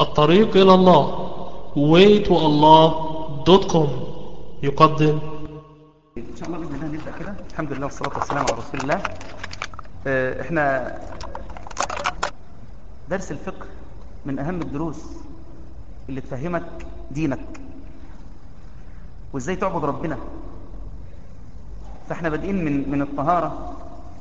الطريق إلى الله waytoallah.com يقدم ان شاء الله باذن الله نبدا كده الحمد لله والصلاه والسلام على رسول الله آه، احنا درس الفقه من اهم الدروس اللي تفهمك دينك وازاي تعبد ربنا فاحنا بادئين من من الطهاره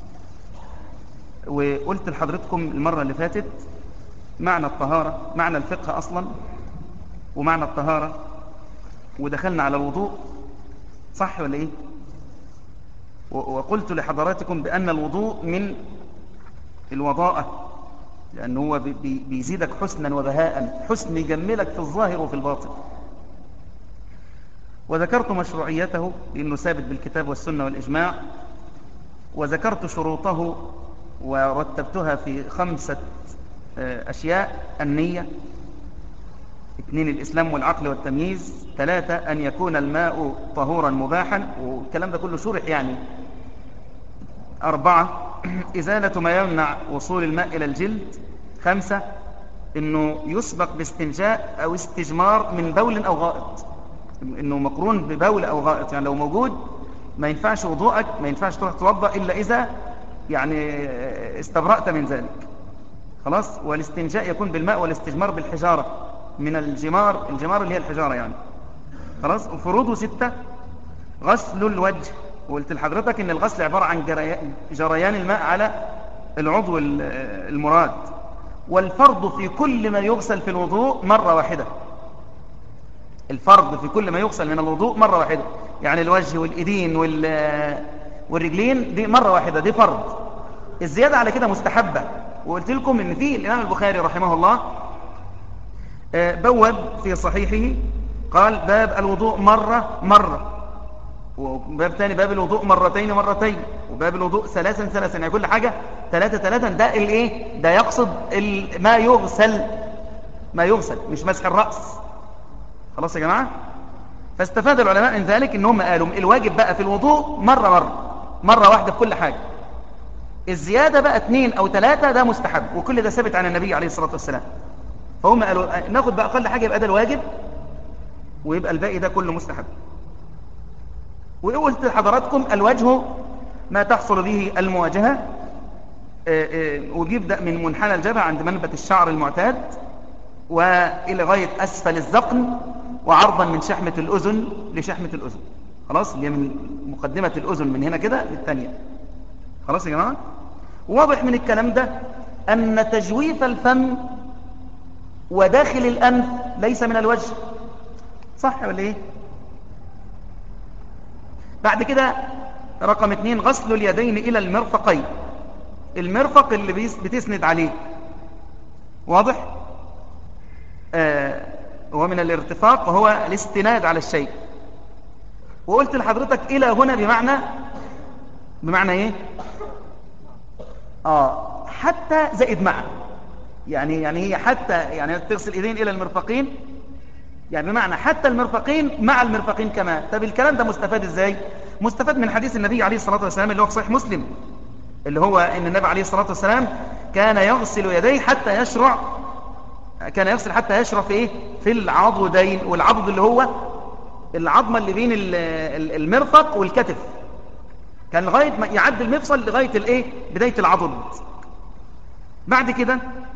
وقلت لحضرتكم المره اللي فاتت معنى الطهاره معنى الفقه اصلا ومعنى الطهاره ودخلنا على الوضوء صح ولا ايه و- وقلت لحضراتكم بأن الوضوء من الوضاءة لأنه هو بي- بي- بيزيدك حسنا وبهاء حسن يجملك في الظاهر وفي الباطن وذكرت مشروعيته لأنه ثابت بالكتاب والسنة والإجماع وذكرت شروطه ورتبتها في خمسة آه، أشياء النية اثنين الإسلام والعقل والتمييز ثلاثة أن يكون الماء طهورا مباحا والكلام ده كله شرح يعني أربعة إزالة ما يمنع وصول الماء إلى الجلد خمسة أنه يسبق باستنجاء أو استجمار من بول أو غائط أنه مقرون ببول أو غائط يعني لو موجود ما ينفعش وضوءك ما ينفعش تروح توضأ إلا إذا يعني استبرأت من ذلك خلاص والاستنجاء يكون بالماء والاستجمار بالحجارة من الجمار الجمار اللي هي الحجارة يعني خلاص وفروضه ستة غسل الوجه وقلت لحضرتك ان الغسل عبارة عن جريان, جريان الماء على العضو ال- المراد والفرض في كل ما يغسل في الوضوء مرة واحدة الفرض في كل ما يغسل من الوضوء مرة واحدة يعني الوجه والإيدين وال والرجلين دي مرة واحدة دي فرض الزيادة على كده مستحبة وقلت لكم ان في الإمام البخاري رحمه الله آه، بوب في صحيحه قال باب الوضوء مرة مرة وباب تاني باب الوضوء مرتين مرتين وباب الوضوء ثلاثا ثلاثا يعني كل حاجة ثلاثة ثلاثا ده الايه ده يقصد ال- ما يغسل ما يغسل مش مسح الرأس خلاص يا جماعة فاستفاد العلماء من ذلك ان هم قالوا الواجب بقى في الوضوء مرة مرة مرة واحدة في كل حاجة الزيادة بقى اثنين او ثلاثة ده مستحب وكل ده ثابت عن النبي عليه الصلاة والسلام فهم قالوا ناخد بقى اقل حاجة يبقى ده الواجب ويبقى الباقي ده كله مستحب وقلت لحضراتكم الوجه ما تحصل به المواجهة آه، آه، وبيبدأ من منحنى الجبهة عند منبت الشعر المعتاد وإلى غاية أسفل الذقن وعرضا من شحمة الأذن لشحمة الأذن خلاص اللي هي من مقدمة الأذن من هنا كده للثانية خلاص يا جماعة واضح من الكلام ده أن تجويف الفم وداخل الأنف ليس من الوجه صح ولا إيه بعد كده رقم اتنين غسل اليدين إلى المرفقين المرفق اللي بيس- بتسند عليه واضح آه هو من الارتفاق وهو الاستناد على الشيء وقلت لحضرتك إلى هنا بمعنى بمعنى ايه اه حتى زائد مع يعني يعني هي حتى يعني تغسل ايدين الى المرفقين يعني بمعنى حتى المرفقين مع المرفقين كمان طب الكلام ده مستفاد ازاي مستفاد من حديث النبي عليه الصلاة والسلام اللي هو في صحيح مسلم اللي هو ان النبي عليه الصلاة والسلام كان يغسل يديه حتى يشرع كان يغسل حتى يشرع في ايه في العضدين والعضد اللي هو العظمة اللي بين ال- ال- المرفق والكتف كان لغاية ما يعدي المفصل لغاية الايه بداية العضد بعد كده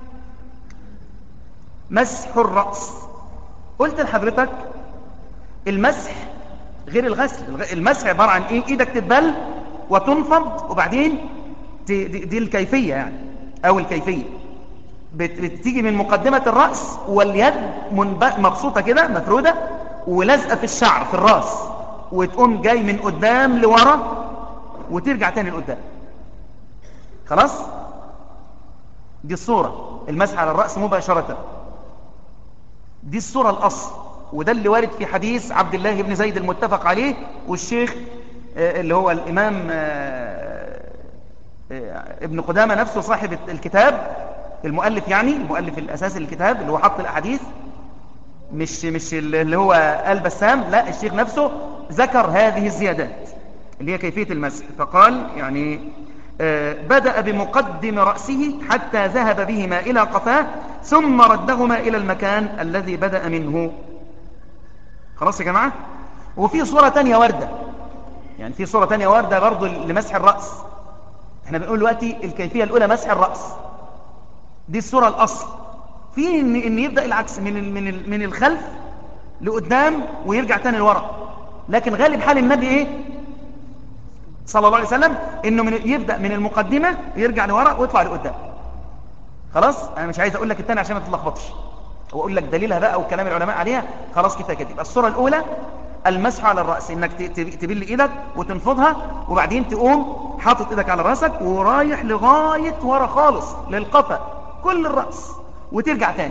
مسح الرأس قلت لحضرتك المسح غير الغسل الغ- المسح عبارة عن ايه ايدك تتبل وتنفض وبعدين ت- دي, دي الكيفية يعني او الكيفية بت- بتيجي من مقدمة الرأس واليد منب- مبسوطة كده مفرودة ولازقة في الشعر في الرأس وتقوم جاي من قدام لورا وترجع تاني لقدام خلاص دي الصورة المسح على الرأس مباشرة دي الصورة الأصل وده اللي وارد في حديث عبد الله بن زيد المتفق عليه والشيخ آه، اللي هو الإمام آه، آه، ابن قدامة نفسه صاحب الكتاب المؤلف يعني المؤلف الأساسي للكتاب اللي هو حط الأحاديث مش مش اللي هو آل بسام لا الشيخ نفسه ذكر هذه الزيادات اللي هي كيفية المسح فقال يعني آه، بدأ بمقدم رأسه حتى ذهب بهما إلى قفاه ثم ردهما إلى المكان الذي بدأ منه خلاص يا جماعة وفي صورة تانية وردة يعني في صورة تانية وردة برضو لمسح الرأس احنا بنقول دلوقتي الكيفية الأولى مسح الرأس دي الصورة الأصل في إن, إن يبدأ العكس من ال من ال من الخلف لقدام ويرجع تاني لورا لكن غالب حال النبي ايه صلى الله عليه وسلم انه من يبدأ من المقدمة يرجع لورا ويطلع لقدام خلاص انا مش عايز اقول لك الثاني عشان ما تتلخبطش واقول لك دليلها بقى وكلام العلماء عليها خلاص كفايه كده يبقى الصوره الاولى المسح على الراس انك تبل ايدك وتنفضها وبعدين تقوم حاطط ايدك على راسك ورايح لغايه ورا خالص للقفا كل الراس وترجع تاني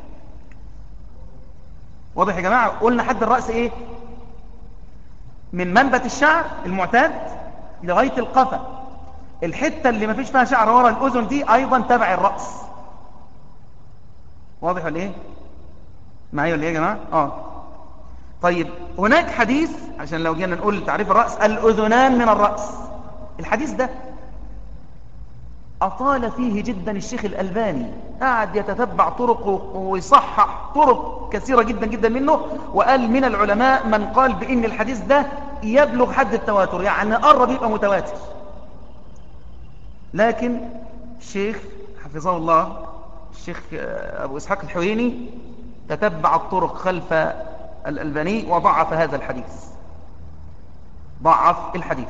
واضح يا جماعه قلنا حد الراس ايه من منبت الشعر المعتاد لغايه القفا الحته اللي ما فيش فيها شعر ورا الاذن دي ايضا تبع الراس واضح ولا ايه معايا ولا ايه يا جماعه اه طيب هناك حديث عشان لو جينا نقول تعريف الراس الاذنان من الراس الحديث ده اطال فيه جدا الشيخ الالباني قعد يتتبع طرقه ويصحح طرق كثيره جدا جدا منه وقال من العلماء من قال بان الحديث ده يبلغ حد التواتر يعني قرب يبقى متواتر لكن الشيخ حفظه الله الشيخ أبو إسحاق الحويني تتبع الطرق خلف الألباني وضعف هذا الحديث ضعف الحديث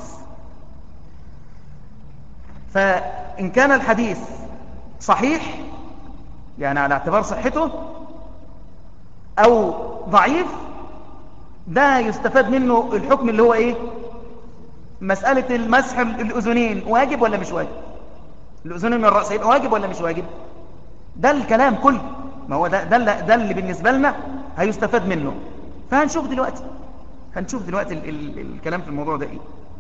فإن كان الحديث صحيح يعني على اعتبار صحته أو ضعيف ده يستفاد منه الحكم اللي هو إيه مسألة المسح الأذنين واجب ولا مش واجب الأذنين من الرأس يبقى واجب ولا مش واجب ده الكلام كله ما هو ده, ده, ده اللي بالنسبة لنا هيستفاد منه فهنشوف دلوقتي هنشوف دلوقتي ال ال الكلام في الموضوع ده ايه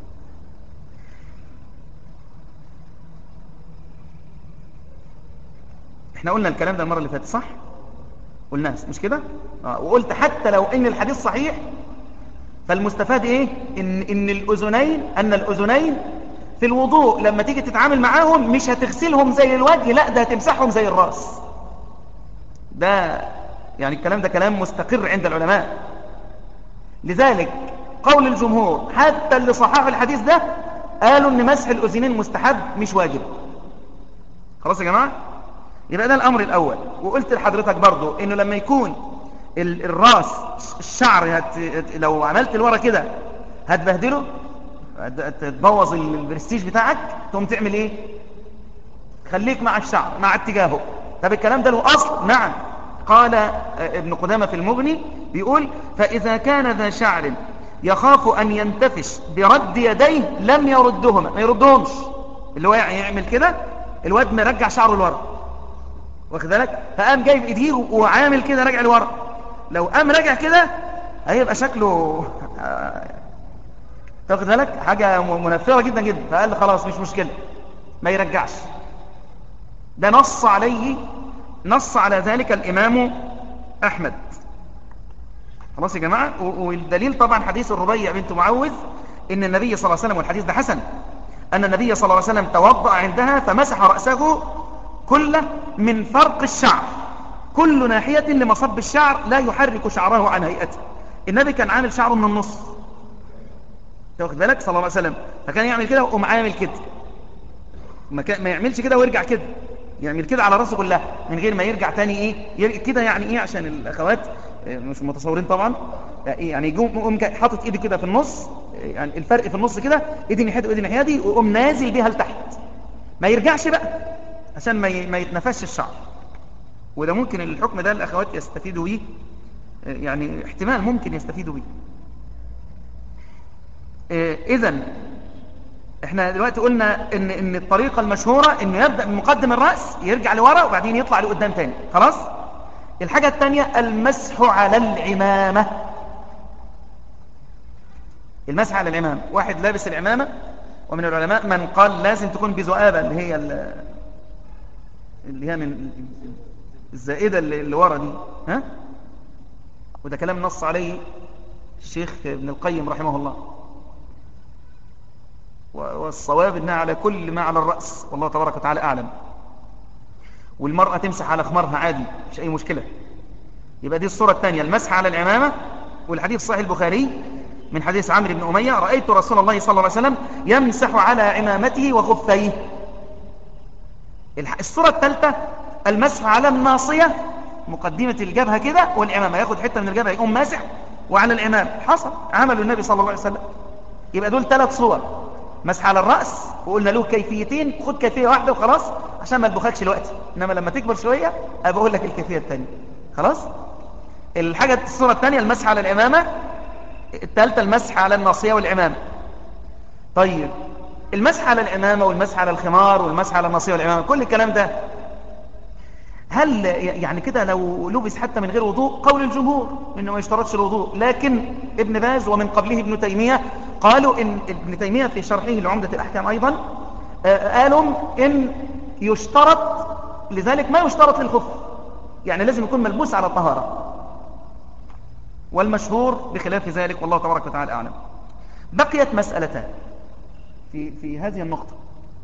احنا قلنا الكلام ده المرة اللي فاتت صح قلناه مش كده آه وقلت حتى لو ان الحديث صحيح فالمستفاد ايه ان, إن الاذنين ان الاذنين في الوضوء لما تيجي تتعامل معاهم مش هتغسلهم زي الوجه لا ده هتمسحهم زي الراس ده يعني الكلام ده كلام مستقر عند العلماء لذلك قول الجمهور حتى اللي صححوا الحديث ده قالوا ان مسح الاذنين مستحب مش واجب خلاص يا جماعه يبقى ده الامر الاول وقلت لحضرتك برضو انه لما يكون الراس الشعر هت... لو عملت لورا كده هتبهدله تبوظ البرستيج بتاعك تقوم تعمل ايه خليك مع الشعر مع اتجاهه طب الكلام ده له اصل نعم قال ابن قدامة في المغني بيقول فاذا كان ذا شعر يخاف ان ينتفش برد يديه لم يردهما ما يردهمش اللي هو يعني يعمل كده الواد مرجع شعره لورا واخد بالك فقام جايب ايديه وعامل كده راجع لورا لو قام راجع كده هيبقى شكله تاخد بالك حاجة منفرة جدا جدا فقال لي خلاص مش مشكلة ما يرجعش ده نص عليه نص على ذلك الإمام أحمد خلاص يا جماعة والدليل طبعا حديث الربيع بنت معوذ إن النبي صلى الله عليه وسلم والحديث ده حسن أن النبي صلى الله عليه وسلم توضأ عندها فمسح رأسه كله من فرق الشعر كل ناحية لمصب الشعر لا يحرك شعره عن هيئته النبي كان عامل شعره من النص تاخد بالك صلى الله عليه وسلم فكان يعمل كده ويقوم عامل كده ما, كان ما يعملش كده ويرجع كده يعمل كده على راسه كلها من غير ما يرجع تاني ايه كده يعني ايه عشان الاخوات مش متصورين طبعا يعني يقوم يقوم حاطط ايده كده في النص يعني الفرق في النص كده ايدي ناحيه وايدي ناحيه دي ويقوم نازل بيها لتحت ما يرجعش بقى عشان ما ما يتنفش الشعر وده ممكن الحكم ده الاخوات يستفيدوا بيه يعني احتمال ممكن يستفيدوا بيه اذا احنا دلوقتي قلنا ان ان الطريقه المشهوره انه يبدا من مقدم الراس يرجع لورا وبعدين يطلع لقدام تاني خلاص الحاجه الثانيه المسح على العمامه المسح على العمامه واحد لابس العمامه ومن العلماء من قال لازم تكون بذؤابه اللي هي اللي هي من الزائده اللي, اللي ورا دي ها وده كلام نص عليه الشيخ ابن القيم رحمه الله والصواب انها على كل ما على الرأس والله تبارك وتعالى اعلم والمرأة تمسح على خمارها عادي مش اي مشكلة يبقى دي الصورة الثانية المسح على العمامة والحديث صحيح البخاري من حديث عمرو بن أمية رأيت رسول الله صلى الله عليه وسلم يمسح على عمامته وخفيه الصورة الثالثة المسح على الناصية مقدمة الجبهة كده والعمامة ياخد حتة من الجبهة يقوم ماسح وعلى العمام حصل عمل النبي صلى الله عليه وسلم يبقى دول ثلاث صور مسح على الرأس وقلنا له كيفيتين خد كيفية واحدة وخلاص عشان ما تبخكش الوقت إنما لما تكبر شوية أبقى أقول لك الكيفية الثانية خلاص الحاجة الصورة الثانية المسح على العمامة الثالثة المسح على الناصية والعمامة طيب المسح على العمامة والمسح على الخمار والمسح على الناصية والعمامة كل الكلام ده هل يعني كده لو لبس حتى من غير وضوء قول الجمهور انه ما يشترطش الوضوء لكن ابن باز ومن قبله ابن تيمية قالوا ان ابن تيمية في شرحه لعمدة الاحكام ايضا قالوا ان يشترط لذلك ما يشترط للخف يعني لازم يكون ملبوس على طهارة والمشهور بخلاف ذلك والله تبارك وتعالى اعلم بقيت مسألتان في في هذه النقطة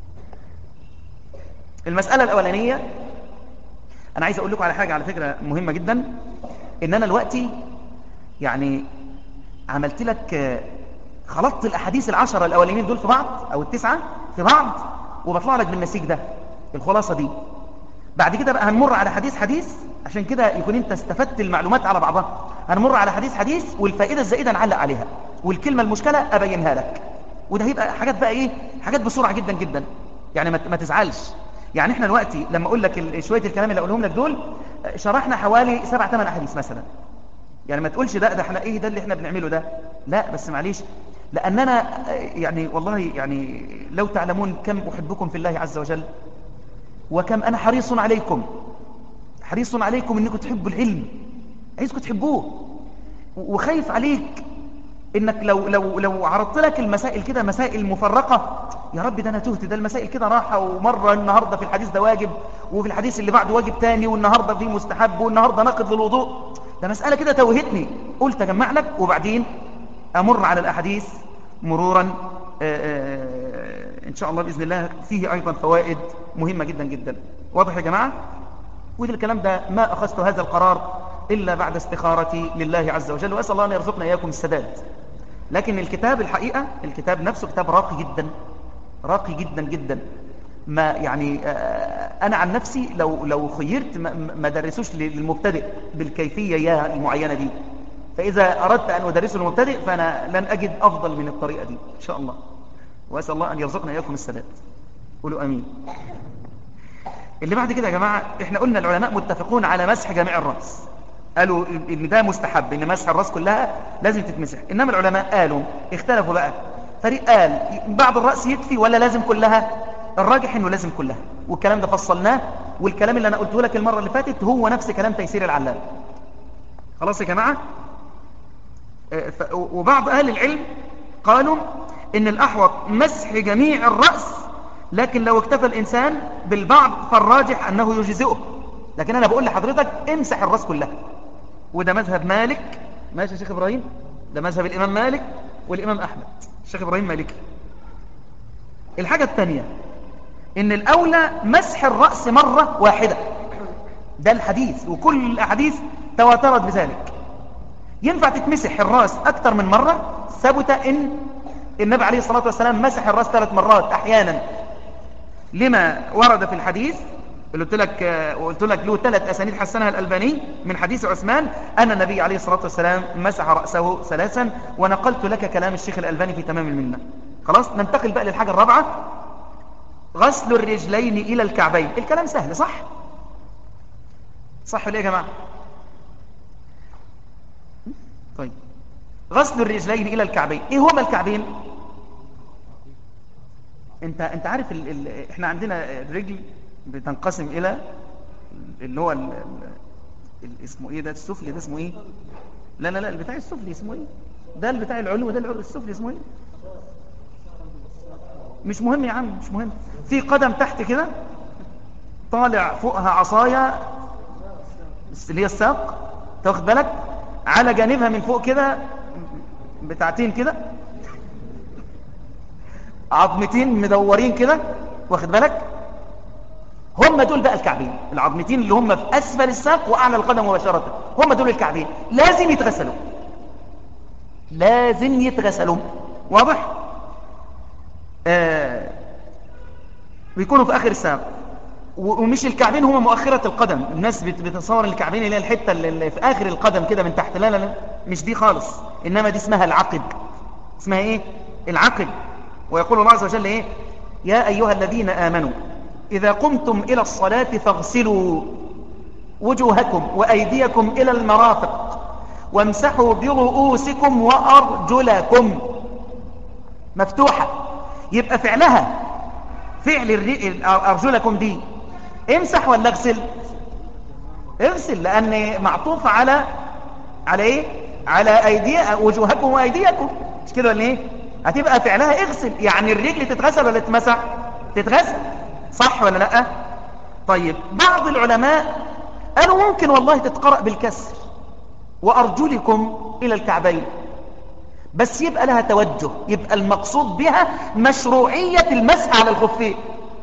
المسألة الأولانية أنا عايز أقول لكم على حاجة على فكرة مهمة جدا إن أنا دلوقتي يعني عملت لك خلطت الأحاديث العشرة الأولانيين دول في بعض أو التسعة في بعض وبطلع لك بالنسيج ده الخلاصة دي بعد كده بقى هنمر على حديث حديث عشان كده يكون انت استفدت المعلومات على بعضها هنمر على حديث حديث والفائدة الزائدة نعلق عليها والكلمة المشكلة أبينها لك وده هيبقى حاجات بقى ايه حاجات بسرعة جدا جدا يعني ما تزعلش يعني احنا دلوقتي لما اقول لك شويه الكلام اللي اقولهم لك دول شرحنا حوالي سبع ثمان احاديث مثلا يعني ما تقولش ده ده احنا ايه ده اللي احنا بنعمله ده لا بس معليش لان انا يعني والله يعني لو تعلمون كم احبكم في الله عز وجل وكم انا حريص عليكم حريص عليكم انكم تحبوا العلم عايزكم تحبوه وخايف عليك انك لو لو لو عرضت لك المسائل كده مسائل مفرقه يا رب ده انا تهت ده المسائل كده راحه ومره النهارده في الحديث ده واجب وفي الحديث اللي بعده واجب تاني والنهارده فيه مستحب والنهارده ناقض للوضوء ده مساله كده توهتني قلت اجمع لك وبعدين امر على الاحاديث مرورا آآ آآ ان شاء الله باذن الله فيه ايضا فوائد مهمه جدا جدا واضح يا جماعه وده الكلام ده ما اخذت هذا القرار إلا بعد استخارتي لله عز وجل وأسأل الله أن يرزقنا إياكم السداد لكن الكتاب الحقيقة الكتاب نفسه كتاب راقي جدا راقي جدا جدا ما يعني أنا عن نفسي لو لو خيرت ما درسوش للمبتدئ بالكيفية المعينة دي فإذا أردت أن أدرسه للمبتدئ فأنا لن أجد أفضل من الطريقة دي إن شاء الله وأسأل الله أن يرزقنا إياكم السداد قولوا أمين اللي بعد كده يا جماعة احنا قلنا العلماء متفقون على مسح جميع الرأس قالوا ان ده مستحب ان مسح الراس كلها لازم تتمسح انما العلماء قالوا اختلفوا بقى فريق قال بعض الراس يكفي ولا لازم كلها الراجح انه لازم كلها والكلام ده فصلناه والكلام اللي انا قلته لك المره اللي فاتت هو نفس كلام تيسير العلام خلاص يا جماعه وبعض اهل العلم قالوا ان الاحوط مسح جميع الراس لكن لو اكتفى الانسان بالبعض فالراجح انه يجزئه لكن انا بقول لحضرتك امسح الراس كلها وده مذهب مالك ماشي يا شيخ ابراهيم ده مذهب الامام مالك والامام احمد الشيخ ابراهيم مالكي الحاجة الثانية ان الاولى مسح الرأس مرة واحدة ده الحديث وكل الاحاديث تواترت بذلك ينفع تتمسح الراس اكتر من مرة ثبت ان النبي عليه الصلاة والسلام مسح الراس ثلاث مرات احيانا لما ورد في الحديث اللي قلت لك قلت لك له ثلاث اسانيد حسنها الالباني من حديث عثمان ان النبي عليه الصلاه والسلام مسح راسه ثلاثا ونقلت لك كلام الشيخ الالباني في تمام المنه خلاص ننتقل بقى للحاجه الرابعه غسل الرجلين الى الكعبين الكلام سهل صح صح ولا يا جماعه طيب غسل الرجلين الى الكعبين ايه هما الكعبين انت انت عارف ال... ال... احنا عندنا الرجل بتنقسم الى اللي هو ال... ال... اسمه ايه ده السفلي ده اسمه ايه لا لا لا البتاع السفلي اسمه ايه ده البتاع العلو ده العلو السفلي اسمه ايه مش مهم يا عم مش مهم في قدم تحت كده طالع فوقها عصاية اللي هي الساق تاخد بالك على جانبها من فوق كده بتاعتين كده عظمتين مدورين كده واخد بالك هم دول بقى الكعبين العظمتين اللي هم في اسفل الساق واعلى القدم مباشره هم دول الكعبين لازم يتغسلوا لازم يتغسلوا واضح آه بيكونوا في اخر الساق ومش الكعبين هم مؤخرة القدم الناس بتتصور الكعبين اللي هي الحتة اللي في آخر القدم كده من تحت لا لا لا مش دي خالص إنما دي اسمها العقب اسمها إيه العقب ويقول الله عز وجل إيه يا أيها الذين آمنوا إذا قمتم إلى الصلاة فاغسلوا وجوهكم وأيديكم إلى المرافق وامسحوا برؤوسكم وأرجلكم مفتوحة يبقى فعلها فعل أرجلكم دي امسح ولا اغسل اغسل لأن معطوف على على ايه على أيدي وجوهكم وأيديكم مش كده ولا ايه هتبقى فعلها اغسل يعني الرجل تتغسل ولا تتمسح تتغسل صح ولا لا طيب بعض العلماء قالوا ممكن والله تتقرأ بالكسر وأرجلكم إلى الكعبين بس يبقى لها توجه يبقى المقصود بها مشروعية المسح على الخفين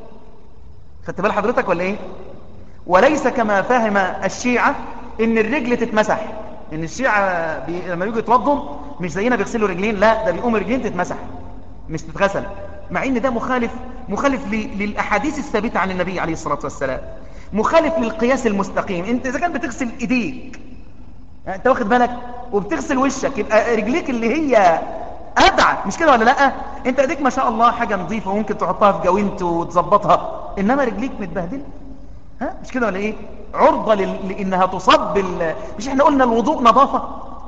خدت بال حضرتك ولا ايه وليس كما فهم الشيعة ان الرجل تتمسح ان الشيعة بي... لما يجوا يتوضوا مش زينا بيغسلوا رجلين لا ده بيقوم رجلين تتمسح مش تتغسل مع ان ده مخالف مخالف ل... للاحاديث الثابتة عن النبي عليه الصلاة والسلام مخالف للقياس المستقيم انت اذا كان بتغسل ايديك انت واخد بالك وبتغسل وشك يبقى رجليك اللي هي ادعى مش كده ولا لا انت ايديك ما شاء الله حاجة نظيفة وممكن تحطها في جوينت وتظبطها انما رجليك متبهدل ها مش كده ولا ايه عرضة لل... لانها تصب بال... مش احنا قلنا الوضوء نظافة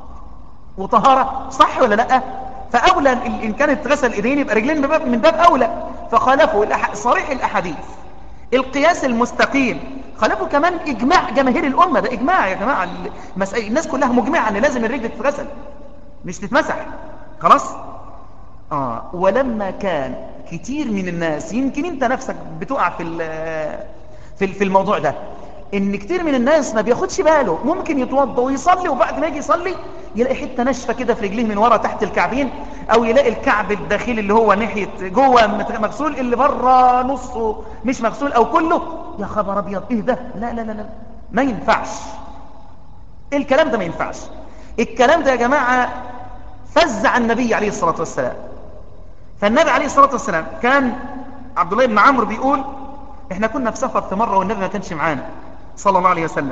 وطهارة صح ولا لا فاولى ان كانت غسل ايدين يبقى رجلين بباب من باب اولى فخالفوا الأح... صريح الاحاديث القياس المستقيم خالفوا كمان اجماع جماهير الامه ده اجماع يا جماعه المسألة الناس كلها مجمعه ان لازم الرجل تتغسل مش تتمسح خلاص اه ولما كان كتير من الناس يمكن انت نفسك بتقع في في في الموضوع ده ان كتير من الناس ما بياخدش باله ممكن يتوضى ويصلي وبعد ما يجي يصلي يلاقي حته ناشفه كده في رجليه من ورا تحت الكعبين او يلاقي الكعب الداخلي اللي هو ناحيه جوه مغسول اللي بره نصه مش مغسول او كله يا خبر ابيض ايه ده لا لا لا لا ما ينفعش الكلام ده ما ينفعش الكلام ده يا جماعه فزع النبي عليه الصلاه والسلام فالنبي عليه الصلاه والسلام كان عبد الله بن عمرو بيقول احنا كنا في سفر في مره والنبي ما كانش معانا صلى الله عليه وسلم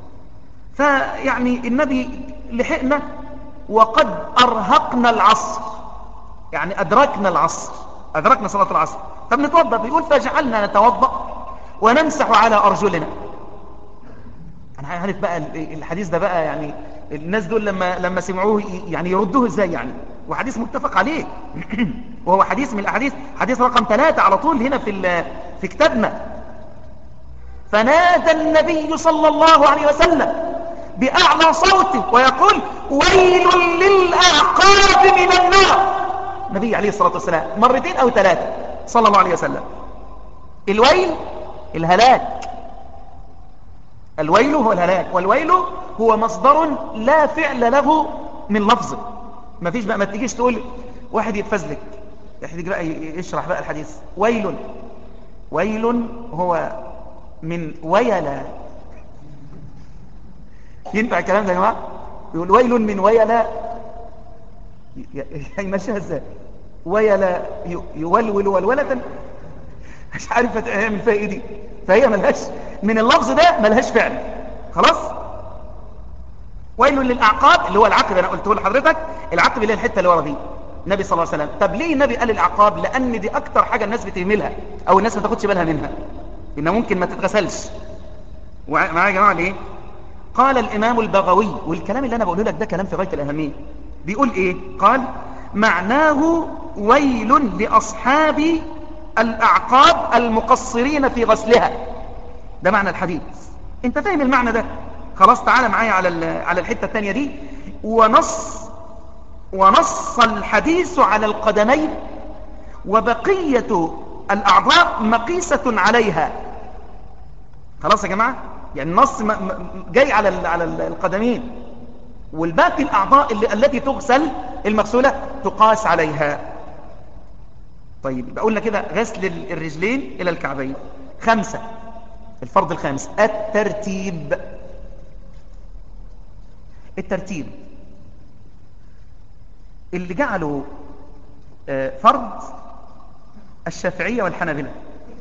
فيعني النبي لحقنا وقد أرهقنا العصر يعني أدركنا العصر أدركنا صلاة العصر فبنتوضأ بيقول فجعلنا نتوضأ ونمسح على أرجلنا أنا عارف بقى الحديث ده بقى يعني الناس دول لما لما سمعوه يعني يردوه ازاي يعني وحديث متفق عليه وهو حديث من الأحاديث حديث رقم ثلاثة على طول هنا في في كتابنا فنادى النبي صلى الله عليه وسلم بأعلى صوته ويقول ويل للأعقاب من النار النبي عليه الصلاة والسلام مرتين أو ثلاثة صلى الله عليه وسلم الويل الهلاك الويل هو الهلاك والويل هو مصدر لا فعل له من لفظه ما فيش بقى ما تجيش تقول واحد يتفزلك واحد بقى يشرح بقى الحديث ويل ويل هو من ويلا ينفع الكلام ده يا جماعه يقول ويل من ويلا هيمشيها ازاي ويلا يولول ولولة مش عارف هيعمل فيها ايه دي فهي ملهاش من اللفظ ده ملهاش فعل خلاص ويل للاعقاب اللي هو العقب انا قلته لحضرتك العقب اللي هي الحته اللي ورا دي النبي صلى الله عليه وسلم طب ليه النبي قال العقاب لان دي اكتر حاجه الناس بتهملها او الناس ما تاخدش بالها منها إنه ممكن ما تتغسلش معايا يا جماعة ليه قال الإمام البغوي والكلام اللي أنا بقوله لك ده كلام في غاية الأهمية بيقول إيه قال معناه ويل لأصحاب الأعقاب المقصرين في غسلها ده معنى الحديث انت فاهم المعنى ده خلاص تعالى معايا على على الحتة الثانية دي ونص ونص الحديث على القدمين وبقية الأعضاء مقيسة عليها خلاص يا جماعة يعني النص جاي على على القدمين والباقي الأعضاء اللي التي تغسل المغسولة تقاس عليها طيب يبقى قلنا كده غسل الرجلين إلى الكعبين خمسة الفرض الخامس الترتيب الترتيب اللي جعله آه، فرض الشافعية والحنابلة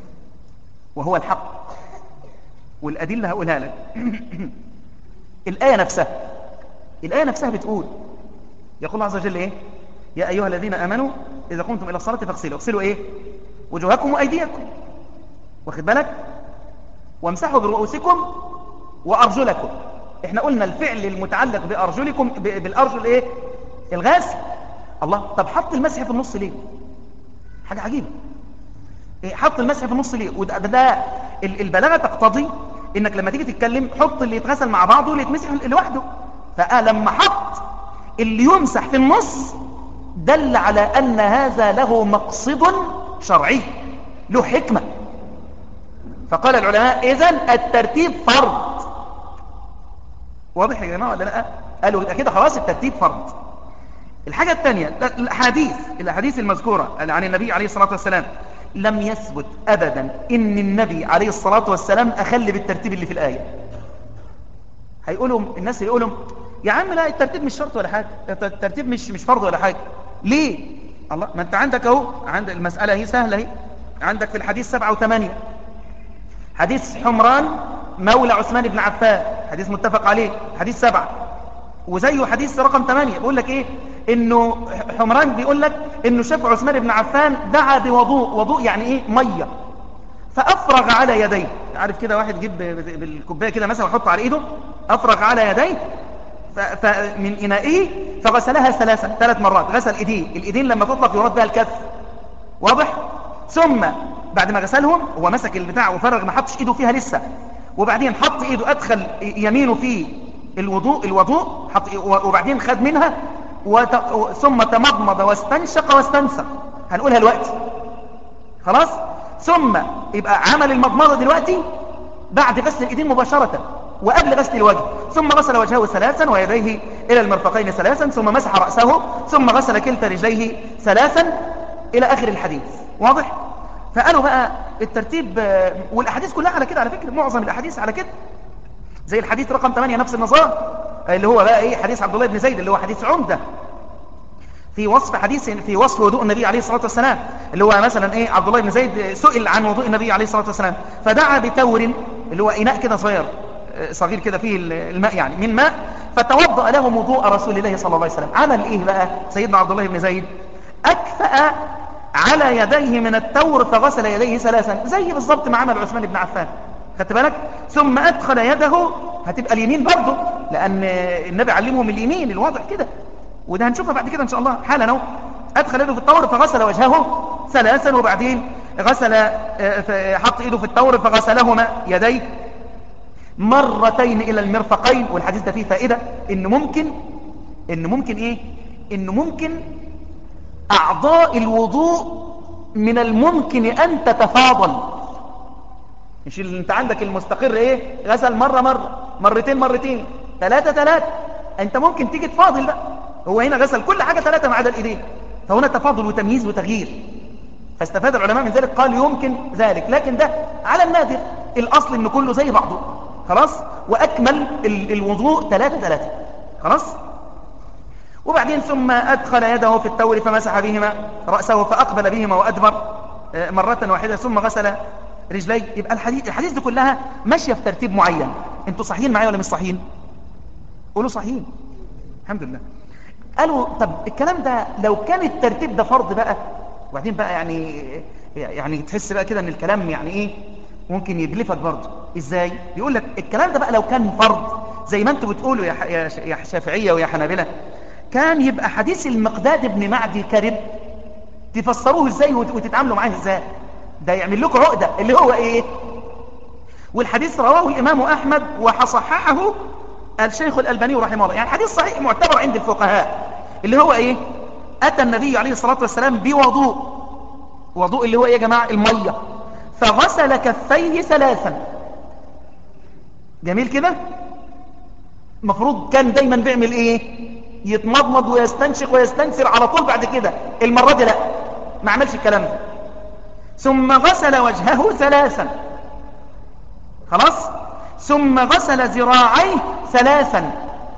وهو الحق والأدلة هقولها لك الآية نفسها الآية نفسها بتقول يقول الله عز وجل إيه يا أيها الذين آمنوا إذا قمتم إلى الصلاة فاغسلوا اغسلوا إيه وجوهكم وأيديكم واخد بالك وامسحوا برؤوسكم وأرجلكم احنا قلنا الفعل المتعلق بأرجلكم ب- بالأرجل إيه الغسل الله طب حط المسح في النص ليه حاجة عجيبة إيه حط المسح في النص ليه وده ده, ده ال- البلاغة تقتضي انك لما تيجي تتكلم حط اللي يتغسل مع بعضه واللي يتمسح لوحده فلما حط اللي يمسح في النص دل على ان هذا له مقصد شرعي له حكمة فقال العلماء اذا الترتيب فرض واضح يا جماعة ولا لا قالوا يبقى كده خلاص الترتيب فرض الحاجة الثانية الأحاديث الأحاديث المذكورة عن النبي عليه الصلاة والسلام لم يثبت أبدا إن النبي عليه الصلاة والسلام أخل بالترتيب اللي في الآية هيقولوا الناس اللي يقولوا يا عم لا الترتيب مش شرط ولا حاجة الترتيب مش مش فرض ولا حاجة ليه الله ما انت عندك اهو عند المسألة هي سهلة هي عندك في الحديث سبعة وثمانية حديث حمران مولى عثمان بن عفان حديث متفق عليه حديث سبعة وزيه حديث رقم 8 بيقول لك ايه انه حمران بيقول لك انه شاف عثمان بن عفان دعا بوضوء وضوء يعني ايه ميه فافرغ على يديه عارف كده واحد يجيب بالكوبايه كده مثلا ويحط على ايده افرغ على يديه ف- فمن انائه فغسلها ثلاثا ثلاث مرات غسل ايديه الايدين لما تطلق يرد بها الكف واضح ثم بعد ما غسلهم هو مسك البتاع وفرغ ما حطش ايده فيها لسه وبعدين حط ايده ادخل يمينه في الوضوء الوضوء حط وبعدين خد منها وت... ثم تمضمض واستنشق واستنثر هنقولها دلوقتي خلاص ثم يبقى عمل المضمضه دلوقتي بعد غسل الايدين مباشره وقبل غسل الوجه ثم غسل وجهه ثلاثا ويديه الى المرفقين ثلاثا ثم مسح راسه ثم غسل كلتا رجليه ثلاثا الى اخر الحديث واضح فقالوا بقى الترتيب آه، والاحاديث كلها على كده على فكره معظم الاحاديث على كده زي الحديث رقم 8 نفس النظام اللي هو بقى ايه حديث عبد الله بن زيد اللي هو حديث عمده في وصف حديث في وصف وضوء النبي عليه الصلاه والسلام اللي هو مثلا ايه عبد الله بن زيد سئل عن وضوء النبي عليه الصلاه والسلام فدعا بتور اللي هو اناء كده صغير آه، صغير كده فيه الماء يعني من ماء فتوضا لهم وضوء رسول الله صلى الله عليه وسلم عمل ايه بقى سيدنا عبد الله بن زيد اكفأ على يديه من التور فغسل يديه ثلاثا زي بالظبط ما عمل عثمان بن عفان خدت بالك ثم ادخل يده هتبقى اليمين برضه لان النبي علمهم اليمين الواضح كده وده هنشوفها بعد كده ان شاء الله حالا اهو ادخل يده في التور فغسل وجهه ثلاثا وبعدين غسل آه، ف- حط ايده في التور فغسلهما يديه مرتين الى المرفقين والحديث ده فيه فائده ان ممكن ان ممكن ايه ان ممكن اعضاء الوضوء من الممكن ان تتفاضل مش اللي انت عندك المستقر ايه غسل مرة مرة مرتين مرتين ثلاثة ثلاثة انت ممكن تيجي تفاضل بقى هو هنا غسل كل حاجة ثلاثة ما عدا الايدين فهنا تفاضل وتمييز وتغيير فاستفاد العلماء من ذلك قال يمكن ذلك لكن ده على النادر الاصل ان كله زي بعضه خلاص واكمل ال- الوضوء ثلاثة ثلاثة خلاص وبعدين ثم أدخل يده في التور فمسح بهما رأسه فأقبل بهما وأدبر آه، مرة واحدة ثم غسل رجليه يبقى الحديث, الحديث دي كلها ماشية في ترتيب معين انتوا صحيين معايا ولا مش صحيين قولوا صحيين الحمد لله قالوا طب الكلام ده لو كان الترتيب ده فرض بقى وبعدين بقى يعني يعني تحس بقى كده ان الكلام يعني ايه ممكن يجلفك برضه ازاي يقول لك الكلام ده بقى لو كان فرض زي ما انتوا بتقولوا يا ح- يا ش- يا شافعيه ويا حنابلة كان يبقى حديث المقداد بن معدي كرب تفسروه ازاي وت- وتتعاملوا معاه ازاي ده يعمل لكم عقده اللي هو ايه والحديث رواه الامام احمد وصححه الشيخ الالباني رحمه الله يعني حديث صحيح معتبر عند الفقهاء اللي هو ايه اتى النبي عليه الصلاه والسلام بوضوء وضوء اللي هو ايه يا جماعه الميه فغسل كفيه ثلاثا جميل كده المفروض كان دايما بيعمل ايه يتمضمض ويستنشق ويستنثر على طول بعد كده المره دي لا ما عملش الكلام ده ثم غسل وجهه ثلاثا خلاص ثم غسل ذراعيه ثلاثا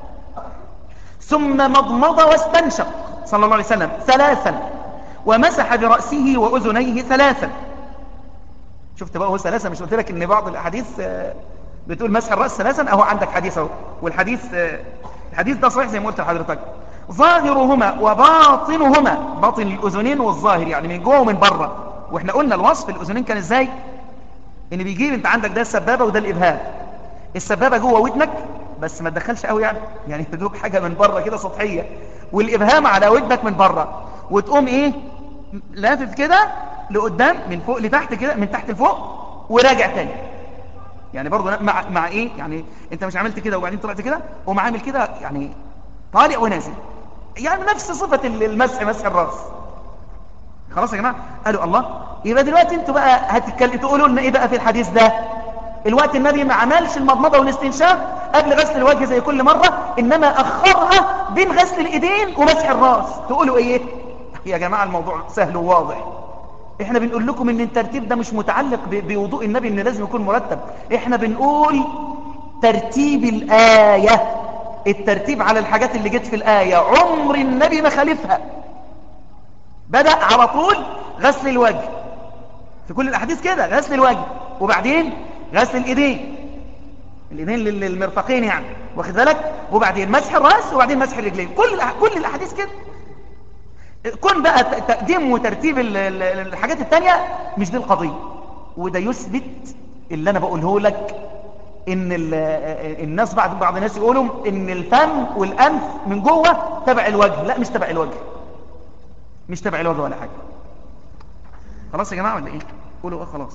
ثم مضمض واستنشق صلى الله عليه وسلم ثلاثا ومسح برأسه وأذنيه ثلاثا شفت بقى هو ثلاثة مش قلت لك ان بعض الاحاديث آه، بتقول مسح الرأس ثلاثا اهو عندك حديث اهو والحديث آه، الحديث ده صحيح زي ما قلت لحضرتك ظاهرهما وباطنهما باطن الاذنين والظاهر يعني من جوه ومن بره واحنا قلنا الوصف الاذنين كان ازاي ان بيجيب انت عندك ده السبابه وده الابهام السبابه جوه ودنك بس ما تدخلش قوي يعني يعني تدوب حاجه من بره كده سطحيه والابهام على ودنك من بره وتقوم ايه لافف كده لقدام من فوق لتحت كده من تحت لفوق وراجع تاني يعني برضه مع مع ايه يعني انت مش عملت كده وبعدين طلعت كده وقوم عامل كده يعني طالع ونازل يعني نفس صفه المسح مسح الراس خلاص يا جماعه قالوا الله يبقى دلوقتي انتوا بقى هتتكلموا تقولوا لنا ايه بقى في الحديث ده الوقت النبي ما عملش المضمضه والاستنشاق قبل غسل الوجه زي كل مره انما اخرها بين غسل الايدين ومسح الراس تقولوا ايه يا جماعه الموضوع سهل وواضح احنا بنقول لكم ان الترتيب ده مش متعلق ب- بوضوء النبي ان لازم يكون مرتب احنا بنقول ترتيب الآية الترتيب على الحاجات اللي جت في الآية عمر النبي ما خالفها بدأ على طول غسل الوجه في كل الأحاديث كده غسل الوجه وبعدين غسل الإيدين الإيدين لل- للمرفقين يعني واخد بالك وبعدين مسح الرأس وبعدين مسح الرجلين كل الأح- كل الأحاديث كده كون بقى ت- تقديم وترتيب ال- ال- الحاجات التانية مش دي القضية وده يثبت اللي أنا بقوله لك إن ال- الناس بعض بعض الناس يقولوا إن الفم والأنف من جوه تبع الوجه لا مش تبع الوجه مش تبع الوجه ولا حاجة خلاص يا جماعة ولا إيه قولوا آه خلاص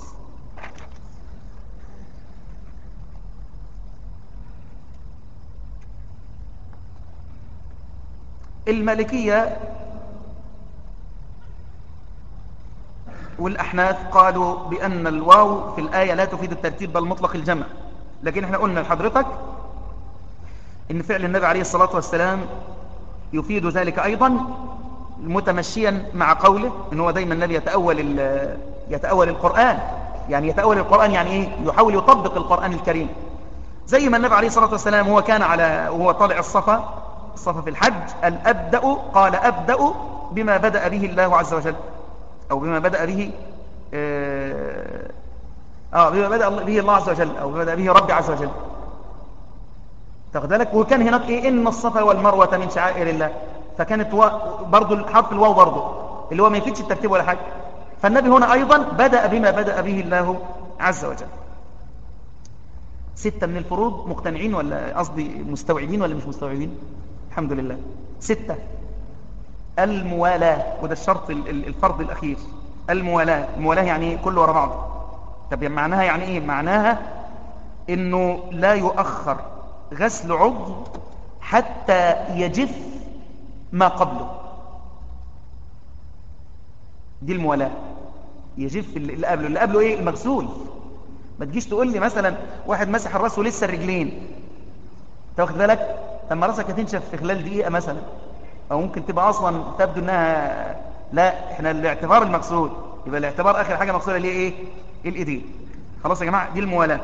المالكية والأحناف قالوا بأن الواو في الآية لا تفيد الترتيب بل مطلق الجمع لكن احنا قلنا لحضرتك إن فعل النبي عليه الصلاة والسلام يفيد ذلك أيضا متمشيا مع قوله إن هو دايما النبي يتأول, ال- يتأول القرآن يعني يتأول القرآن يعني إيه؟ يحاول يطبق القرآن الكريم زي ما النبي عليه الصلاة والسلام هو كان على وهو طالع الصفا الصفا في الحج الأبدأ قال أبدأ بما بدأ به الله عز وجل أو بما بدأ به آه آه، بما بدأ الله- به الله عز وجل أو بما بدأ به ربي عز وجل تاخد بالك وكان هناك إيه إن الصفا والمروة من شعائر الله فكانت و... برضو حرف الواو برضو اللي هو ما يفيدش الترتيب ولا حاجة فالنبي هنا أيضا بدأ بما بدأ به الله عز وجل ستة من الفروض مقتنعين ولا قصدي مستوعبين ولا مش مستوعبين الحمد لله ستة الموالاة وده الشرط ال- ال- الفرض الأخير الموالاة الموالاة يعني إيه؟ كله ورا بعضه طب يعني معناها يعني ايه معناها انه لا يؤخر غسل عضو حتى يجف ما قبله دي الموالاة يجف اللي اللي قبله اللي قبله ايه المغسول ما تجيش تقول لي مثلا واحد مسح الراس ولسه الرجلين تاخد بالك لما راسك هتنشف في خلال دقيقة مثلا او ممكن تبقى اصلا تبدو انها لا احنا الاعتبار المغسول يبقى الاعتبار اخر حاجة مغسولة اللي هي ايه الايدين خلاص يا جماعة دي الموالاة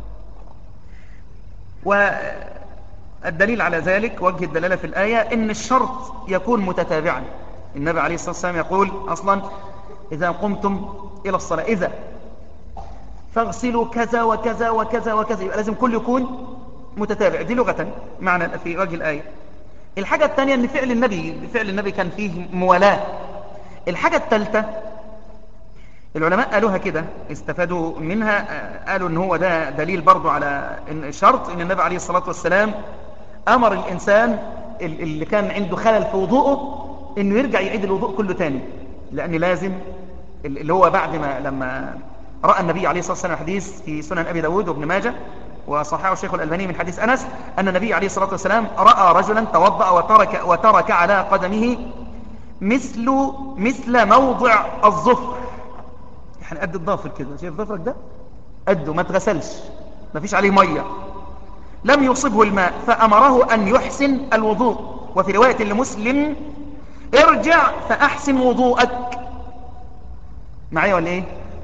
والدليل على ذلك وجه الدلالة في الآية ان الشرط يكون متتابعا النبي عليه الصلاة والسلام يقول اصلا اذا قمتم الى الصلاة اذا فاغسلوا كذا وكذا وكذا وكذا يبقى لازم كل يكون متتابع دي لغة معنى في وجه الآية الحاجة الثانية ان فعل النبي فعل النبي كان فيه موالاة الحاجة الثالثة العلماء قالوها كده استفادوا منها آه، قالوا ان هو ده دليل برضو على ان شرط ان النبي عليه الصلاة والسلام امر الانسان ال- اللي كان عنده خلل في وضوءه انه يرجع يعيد الوضوء كله تاني لان لازم ال- اللي هو بعد ما لما رأى النبي عليه الصلاة والسلام حديث في سنن ابي داود وابن ماجه وصححه الشيخ الألباني من حديث أنس أن النبي عليه الصلاة والسلام رأى رجلا توضأ وترك, وترك على قدمه مثل مثل موضع الظفر يعني قد الضافر كده شايف ظفرك ده قده ما اتغسلش ما فيش عليه مية لم يصبه الماء فأمره أن يحسن الوضوء وفي رواية لمسلم ارجع فأحسن وضوءك معايا ولا ايه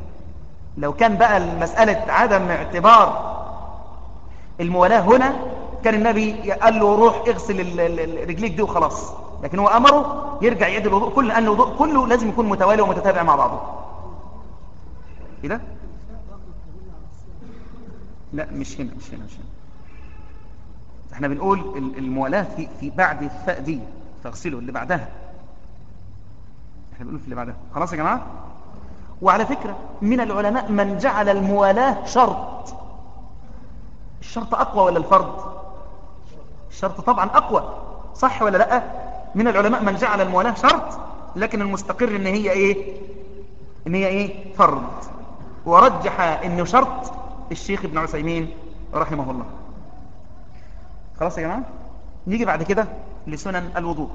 لو كان بقى المسألة عدم اعتبار الموالاة هنا كان النبي قال له روح اغسل ال- ال- ال- رجليك دي وخلاص لكن هو أمره يرجع يعيد الوضوء كل أن الوضوء كله لازم يكون متوالي ومتتابع مع بعضه كده لا مش هنا مش هنا مش هنا احنا بنقول ال- الموالاة في, في بعد الفاء دي فاغسله اللي بعدها احنا بنقول في اللي بعدها خلاص يا جماعة وعلى فكرة من العلماء من جعل الموالاة شرط الشرط أقوى ولا الفرض الشرط طبعا أقوى صح ولا لا من العلماء من جعل الموالاة شرط لكن المستقر ان هي ايه ان هي ايه فرض ورجح انه شرط الشيخ ابن عثيمين رحمه الله خلاص يا جماعة نيجي بعد كده لسنن الوضوء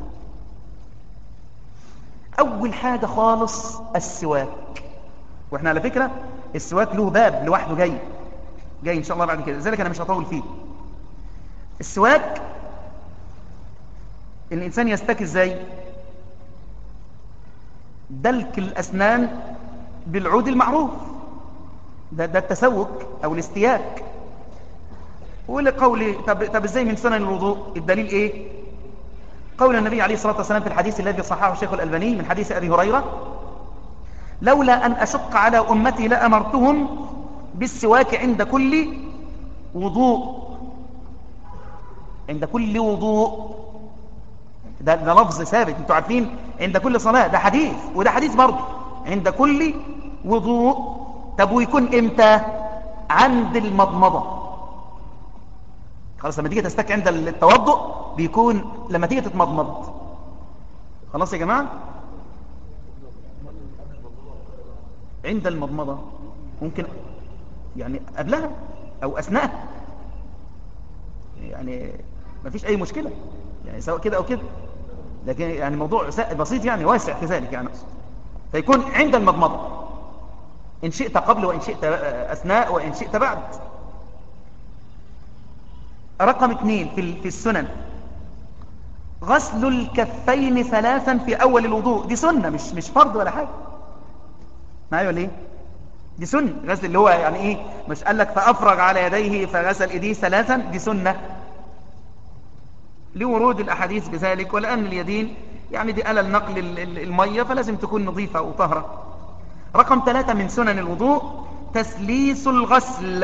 أول حاجة خالص السواك وإحنا على فكرة السواك له باب لوحده جاي جاي إن شاء الله بعد كده لذلك أنا مش هطول فيه السواك الإنسان يستك إزاي دلك الأسنان بالعود المعروف ده, ده التسوك أو الاستياك ولقول طب, طب ازاي من سنن الوضوء الدليل ايه قول النبي عليه الصلاة والسلام في الحديث الذي صححه الشيخ الألباني من حديث أبي هريرة لولا أن أشق على أمتي لأمرتهم بالسواك عند كل وضوء عند كل وضوء ده, ده لفظ ثابت انتوا عارفين عند كل صلاة ده حديث وده حديث برضه عند كل وضوء طب ويكون امتى عند المضمضة خلاص لما تيجي تستك عند التوضؤ بيكون لما تيجي تتمضمض خلاص يا جماعة عند المضمضة ممكن يعني قبلها او اثناءها يعني ما فيش اي مشكلة يعني سواء كده او كده لكن يعني موضوع بسيط يعني واسع في ذلك يعني فيكون عند المضمضة إن شئت قبل وإن شئت أثناء وإن شئت بعد رقم اثنين في في السنن غسل الكفين ثلاثا في أول الوضوء دي سنة مش مش فرض ولا حاجة معايا ولا ايه دي سنة غسل اللي هو يعني ايه مش قال لك فأفرغ على يديه فغسل ايديه ثلاثا دي سنة لورود الأحاديث بذلك ولأن اليدين يعني دي آلة نقل المية فلازم تكون نظيفة وطهرة رقم ثلاثة من سنن الوضوء تسليس الغسل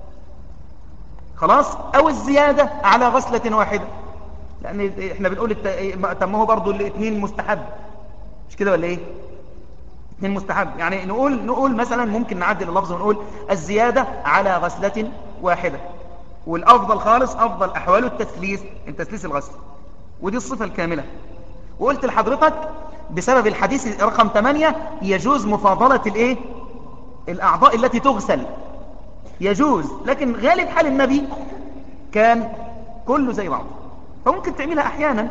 خلاص أو الزيادة على غسلة واحدة لأن احنا بنقول الت... تمه برضو الاثنين مستحب مش كده ولا ايه اثنين مستحب يعني نقول نقول مثلا ممكن نعدل اللفظ ونقول الزيادة على غسلة واحدة والأفضل خالص أفضل أحواله التسليس التسليس الغسل ودي الصفة الكاملة وقلت لحضرتك بسبب الحديث رقم 8 يجوز مفاضلة الايه الأعضاء التي تغسل يجوز لكن غالب حال النبي كان كله زي بعضه فممكن تعملها أحيانا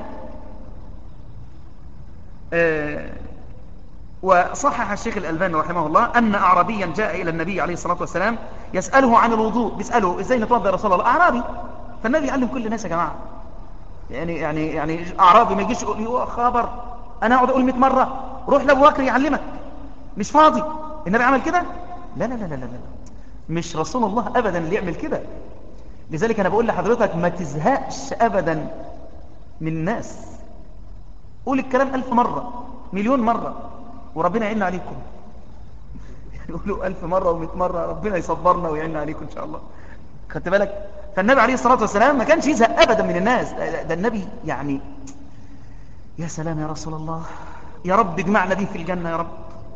آه وصحح الشيخ الألباني رحمه الله أن أعرابيا جاء إلى النبي عليه الصلاة والسلام يسأله عن الوضوء بيسأله إزاي نتوضى يا رسول الله أعرابي فالنبي يعلم كل الناس يا جماعة يعني يعني يعني أعرابي ما يجيش يقول يا خبر أنا أقعد أقول 100 مرة روح لأبو بكر يعلمك مش فاضي النبي عمل كده لا لا لا لا لا مش رسول الله أبدا اللي يعمل كده لذلك أنا بقول لحضرتك ما تزهقش أبدا من الناس قول الكلام ألف مرة مليون مرة وربنا يعين عليكم يقولوا ألف مرة ومئة مرة ربنا يصبرنا ويعين عليكم إن شاء الله خدت بالك فالنبي عليه الصلاة والسلام ما كانش يزهق أبدا من الناس ده النبي يعني يا سلام يا رسول الله يا رب اجمعنا به في الجنة يا رب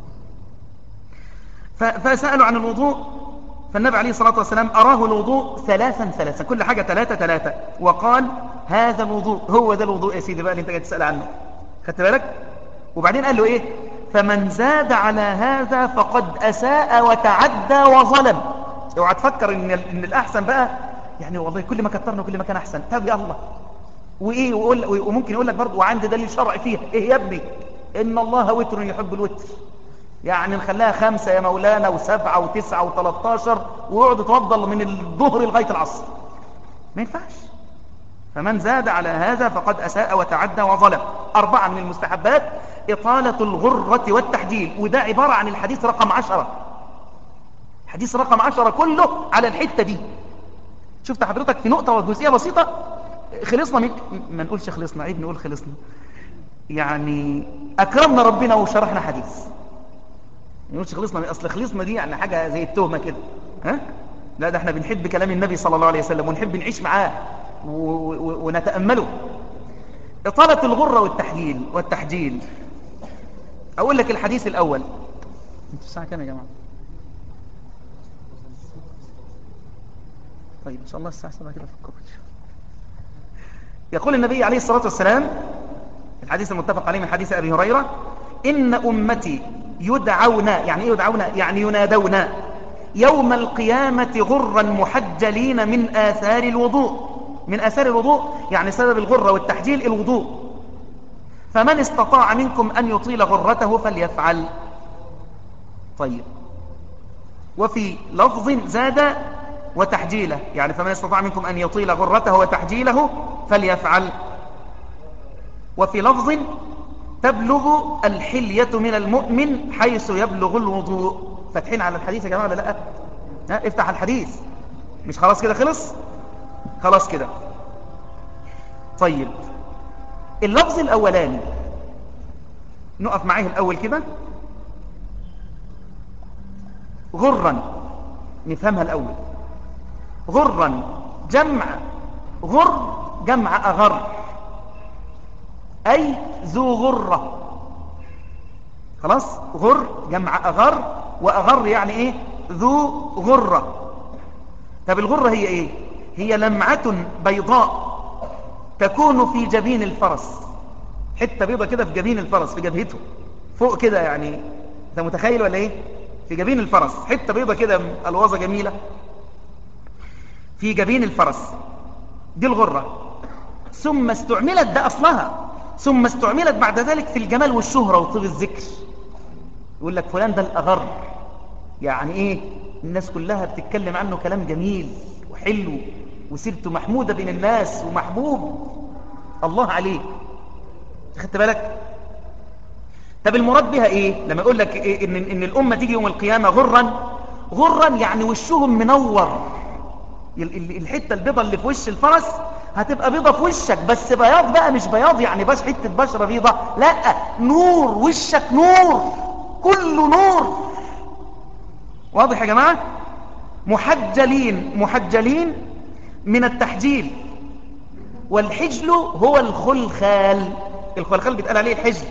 فسألوا عن الوضوء فالنبي عليه الصلاة والسلام أراه الوضوء ثلاثا ثلاثا كل حاجة ثلاثة ثلاثة وقال هذا الوضوء هو ده الوضوء يا سيدي بقى اللي انت جاي تسأل عنه خدت بالك وبعدين قال له ايه فمن زاد على هذا فقد أساء وتعدى وظلم اوعى تفكر ان ان الاحسن بقى يعني والله كل ما كترنا كل ما كان احسن طب يا الله وايه ويقول وممكن يقول لك برضه وعندي دليل شرعي فيها ايه يا ابني ان الله وتر يحب الوتر يعني نخليها خمسة يا مولانا وسبعة وتسعة وثلاثة ويقعد يتوضل من الظهر لغاية العصر ما ينفعش فمن زاد على هذا فقد أساء وتعدى وظلم أربعة من المستحبات إطالة الغرة والتحجيل وده عبارة عن الحديث رقم عشرة حديث رقم عشرة كله على الحتة دي شفت حضرتك في نقطة وجزئية بسيطة خلصنا من ما نقولش خلصنا عيب نقول خلصنا يعني أكرمنا ربنا وشرحنا حديث ما نقولش خلصنا من أصل خلصنا دي يعني حاجة زي التهمة كده ها لا ده احنا بنحب كلام النبي صلى الله عليه وسلم ونحب نعيش معاه ونتأمله إطالة الغرة والتحجيل والتحجيل أقول لك الحديث الأول انتوا الساعة كام يا جماعة طيب إن شاء الله الساعة 7 كده في الكوبري يقول النبي عليه الصلاة والسلام الحديث المتفق عليه من حديث أبي هريرة إن أمتي يدعون يعني إيه يدعون يعني ينادون يوم القيامة غرا محجلين من آثار الوضوء من آثار الوضوء يعني سبب الغرة والتحجيل الوضوء فمن استطاع منكم أن يطيل غرته فليفعل طيب وفي لفظ زاد وتحجيله يعني فمن استطاع منكم أن يطيل غرته وتحجيله فليفعل وفي لفظ تبلغ الحلية من المؤمن حيث يبلغ الوضوء فاتحين على الحديث يا جماعة ولا لا ها افتح الحديث مش خلاص كده خلص خلاص كده طيب اللفظ الأولاني نقف معاه الأول كده غرا نفهمها الأول غرا جمع غر جمع أغر أي ذو غرة خلاص غر جمع أغر وأغر يعني إيه ذو غرة طب الغرة هي إيه هي لمعة بيضاء تكون في جبين الفرس حتة بيضة كده في جبين الفرس في جبهته فوق كده يعني انت متخيل ولا ايه في جبين الفرس حتة بيضة كده الوازة جميلة في جبين الفرس دي الغرة ثم استعملت ده أصلها ثم استعملت بعد ذلك في الجمال والشهرة وطيب الذكر يقول لك فلان ده الأغر يعني ايه الناس كلها بتتكلم عنه كلام جميل وحلو وسيرته محمودة بين الناس ومحبوب الله عليه خدت بالك طب المراد بها ايه لما يقول لك إيه إن, ان الامه تيجي يوم القيامه غرا غرا يعني وشهم منور الحته البيضه اللي في وش الفرس هتبقى بيضه في وشك بس بياض بقى مش بياض يعني بس حته بشره بيضه لا نور وشك نور كله نور واضح يا جماعه محجلين محجلين من التحجيل والحجل هو الخلخال الخلخال بيتقال عليه الحجل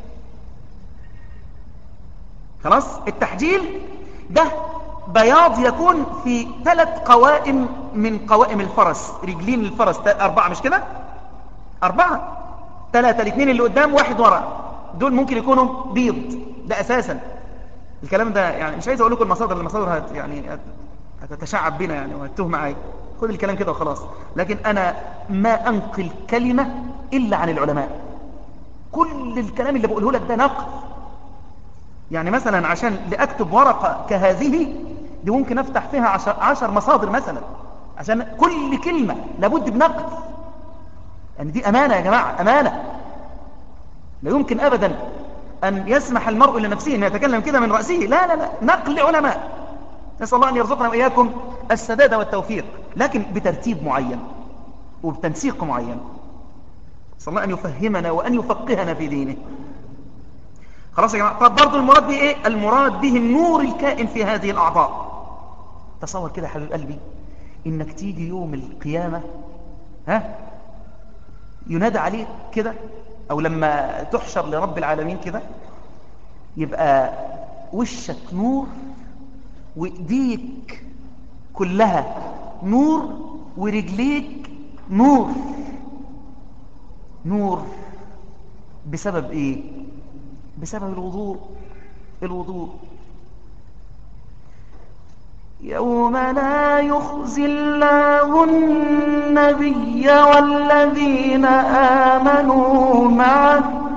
خلاص التحجيل ده بياض يكون في ثلاث قوائم من قوائم الفرس رجلين الفرس أربعة مش كده أربعة ثلاثة الاثنين اللي قدام واحد ورا دول ممكن يكونوا بيض ده أساسا الكلام ده يعني مش عايز أقول لكم المصادر المصادر هت يعني هتتشعب بنا يعني وهتوه معايا خد الكلام كده وخلاص لكن أنا ما أنقل كلمة إلا عن العلماء كل الكلام اللي بقوله لك ده نقل يعني مثلا عشان لأكتب ورقة كهذه دي ممكن أفتح فيها عشر, عشر مصادر مثلا عشان كل كلمة لابد بنقل يعني دي أمانة يا جماعة أمانة لا يمكن أبدا أن يسمح المرء لنفسه أن يتكلم كده من رأسه لا لا لا نقل علماء نسأل الله أن يرزقنا وإياكم السداد والتوفيق لكن بترتيب معين وبتنسيق معين نسأل الله أن يفهمنا وأن يفقهنا في دينه خلاص يا جماعة طب برضو المراد به إيه المراد به النور الكائن في هذه الأعضاء تصور كده حبيب قلبي إنك تيجي يوم القيامة ها ينادى عليك كده أو لما تحشر لرب العالمين كده يبقى وشك نور وإيديك كلها نور ورجليك نور نور بسبب ايه بسبب الوضوء الوضوء يوم لا يخزي الله النبي والذين آمنوا معه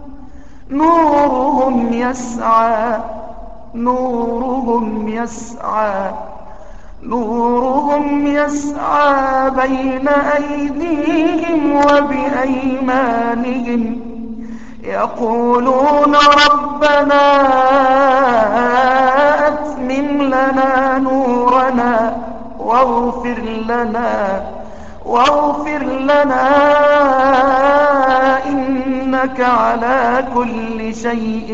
نورهم يسعى نورهم يسعى نورهم يسعى بين أيديهم وبأيمانهم يقولون ربنا أتمم أتمم لنا نورنا واغفر لنا واغفر لنا إنك على كل شيء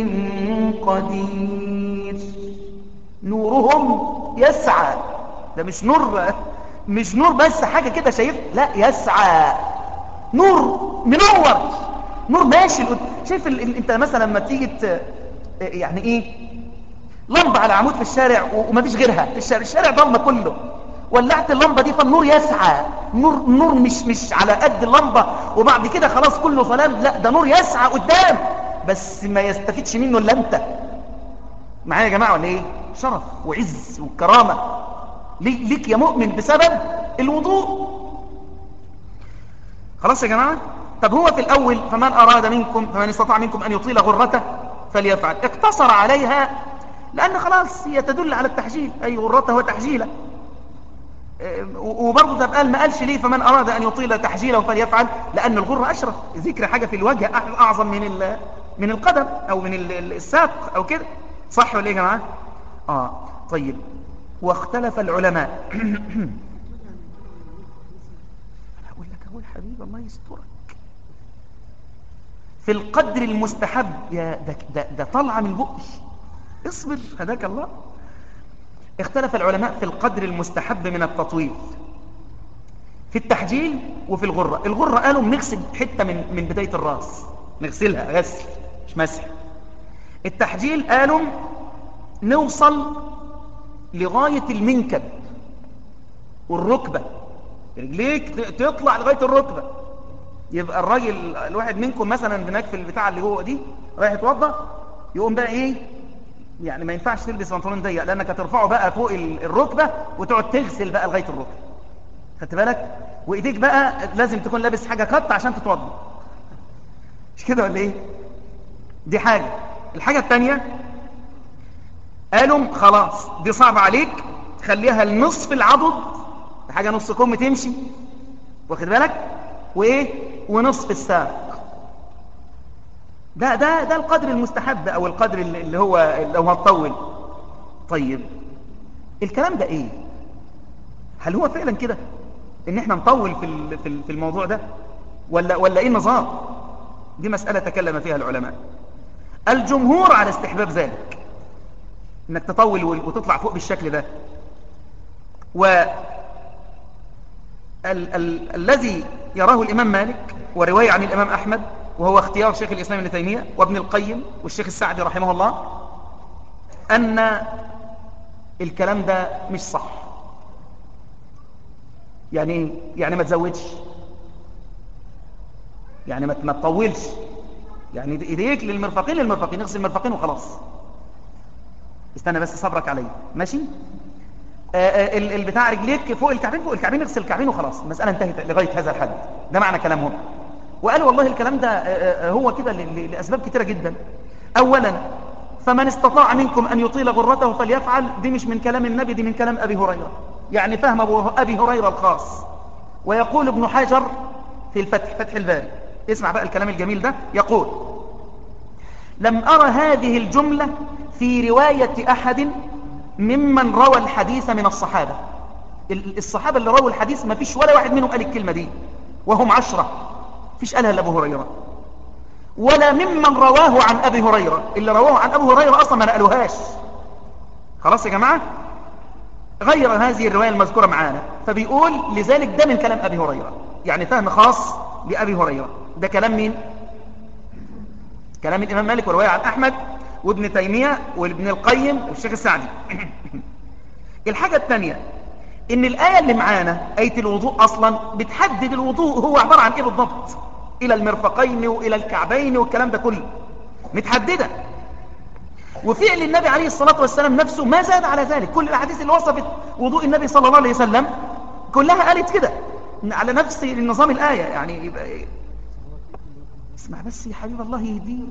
قدير نورهم يسعى ده مش نور مش نور بس حاجة كده شايف لا يسعى نور منور نور ماشي شايف ال... ال... انت مثلا لما تيجي ت... يعني ايه لمبة على عمود في الشارع ومفيش غيرها في الشارع الشارع ضلمة كله ولعت اللمبة دي فالنور يسعى نور نور مش مش على قد اللمبة وبعد كده خلاص كله ظلام لا ده نور يسعى قدام بس ما يستفيدش منه الا انت معايا يا جماعة ولا ايه شرف وعز وكرامة ليك يا مؤمن بسبب الوضوء خلاص يا جماعة طب هو في الأول فمن أراد منكم فمن استطاع منكم أن يطيل غرته فليفعل اقتصر عليها لأن خلاص هي تدل على التحجيل أي غرته وتحجيله وبرضه طب قال ما قالش ليه فمن أراد أن يطيل تحجيله فليفعل لأن الغرة أشرف ذكر حاجة في الوجه أعظم من من القدم أو من الساق أو كده صح ولا إيه يا جماعة آه طيب واختلف العلماء أقول لك أقول حبيب الله يسترك في القدر المستحب يا ده, ده, ده طلع من بقي اصبر هداك الله اختلف العلماء في القدر المستحب من التطويل في التحجيل وفي الغرة الغرة قالوا بنغسل حتة من, من بداية الراس نغسلها غسل مش مسح التحجيل قالوا نوصل لغاية المنكب والركبة رجليك تطلع لغاية الركبة يبقى الراجل الواحد منكم مثلا هناك في البتاع اللي جوه دي رايح يتوضى يقوم بقى ايه يعني ما ينفعش تلبس بنطلون ضيق لانك هترفعه بقى فوق الركبه وتقعد تغسل بقى لغايه الركبه خدت بالك وايديك بقى لازم تكون لابس حاجه قط عشان تتوضى مش كده ولا ايه دي حاجه الحاجه الثانيه قالوا خلاص دي صعبه عليك خليها النصف العضد حاجه نص كم تمشي واخد بالك وايه ونصف الساق ده ده ده القدر المستحب او القدر اللي هو لو هتطول طيب الكلام ده ايه هل هو فعلا كده ان احنا نطول في في الموضوع ده ولا ولا ايه النظام دي مسألة تكلم فيها العلماء الجمهور على استحباب ذلك انك تطول وتطلع فوق بالشكل ده و ال ال الذي يراه الإمام مالك ورواية عن الإمام أحمد وهو اختيار شيخ الإسلام ابن تيمية وابن القيم والشيخ السعدي رحمه الله أن الكلام ده مش صح يعني ايه؟ يعني ما تزودش يعني ما تطولش يعني ايديك للمرفقين للمرفقين نغسل المرفقين وخلاص استنى بس صبرك علي ماشي البتاع رجليك فوق الكعبين فوق الكعبين اغسل الكعبين وخلاص المسألة انتهت لغاية هذا الحد ده معنى كلامهم وقالوا والله الكلام ده هو كده لأسباب كتيرة جدا أولا فمن استطاع منكم أن يطيل غرته فليفعل دي مش من كلام النبي دي من كلام أبي هريرة يعني فهم أبي هريرة الخاص ويقول ابن حجر في الفتح فتح الباري اسمع بقى الكلام الجميل ده يقول لم أرى هذه الجملة في رواية أحد ممن روى الحديث من الصحابة الصحابة اللي رووا الحديث ما فيش ولا واحد منهم قال الكلمة دي وهم عشرة فيش قالها لأبو هريرة ولا ممن رواه عن أبي هريرة اللي رواه عن أبو هريرة أصلا ما نقلوهاش خلاص يا جماعة غير هذه الرواية المذكورة معانا فبيقول لذلك ده من كلام أبي هريرة يعني فهم خاص لأبي هريرة ده كلام مين كلام الإمام مالك ورواية عن أحمد وابن تيمية وابن القيم والشيخ السعدي الحاجة الثانية ان الآية اللي معانا آية الوضوء أصلا بتحدد الوضوء هو عبارة عن ايه بالضبط إلى المرفقين وإلى الكعبين والكلام ده كله متحددة وفعل النبي عليه الصلاة والسلام نفسه ما زاد على ذلك كل الأحاديث اللي وصفت وضوء النبي صلى الله عليه وسلم كلها قالت كده على نفس النظام الآية يعني يبقى إيه؟ اسمع بس يا حبيب الله يهديك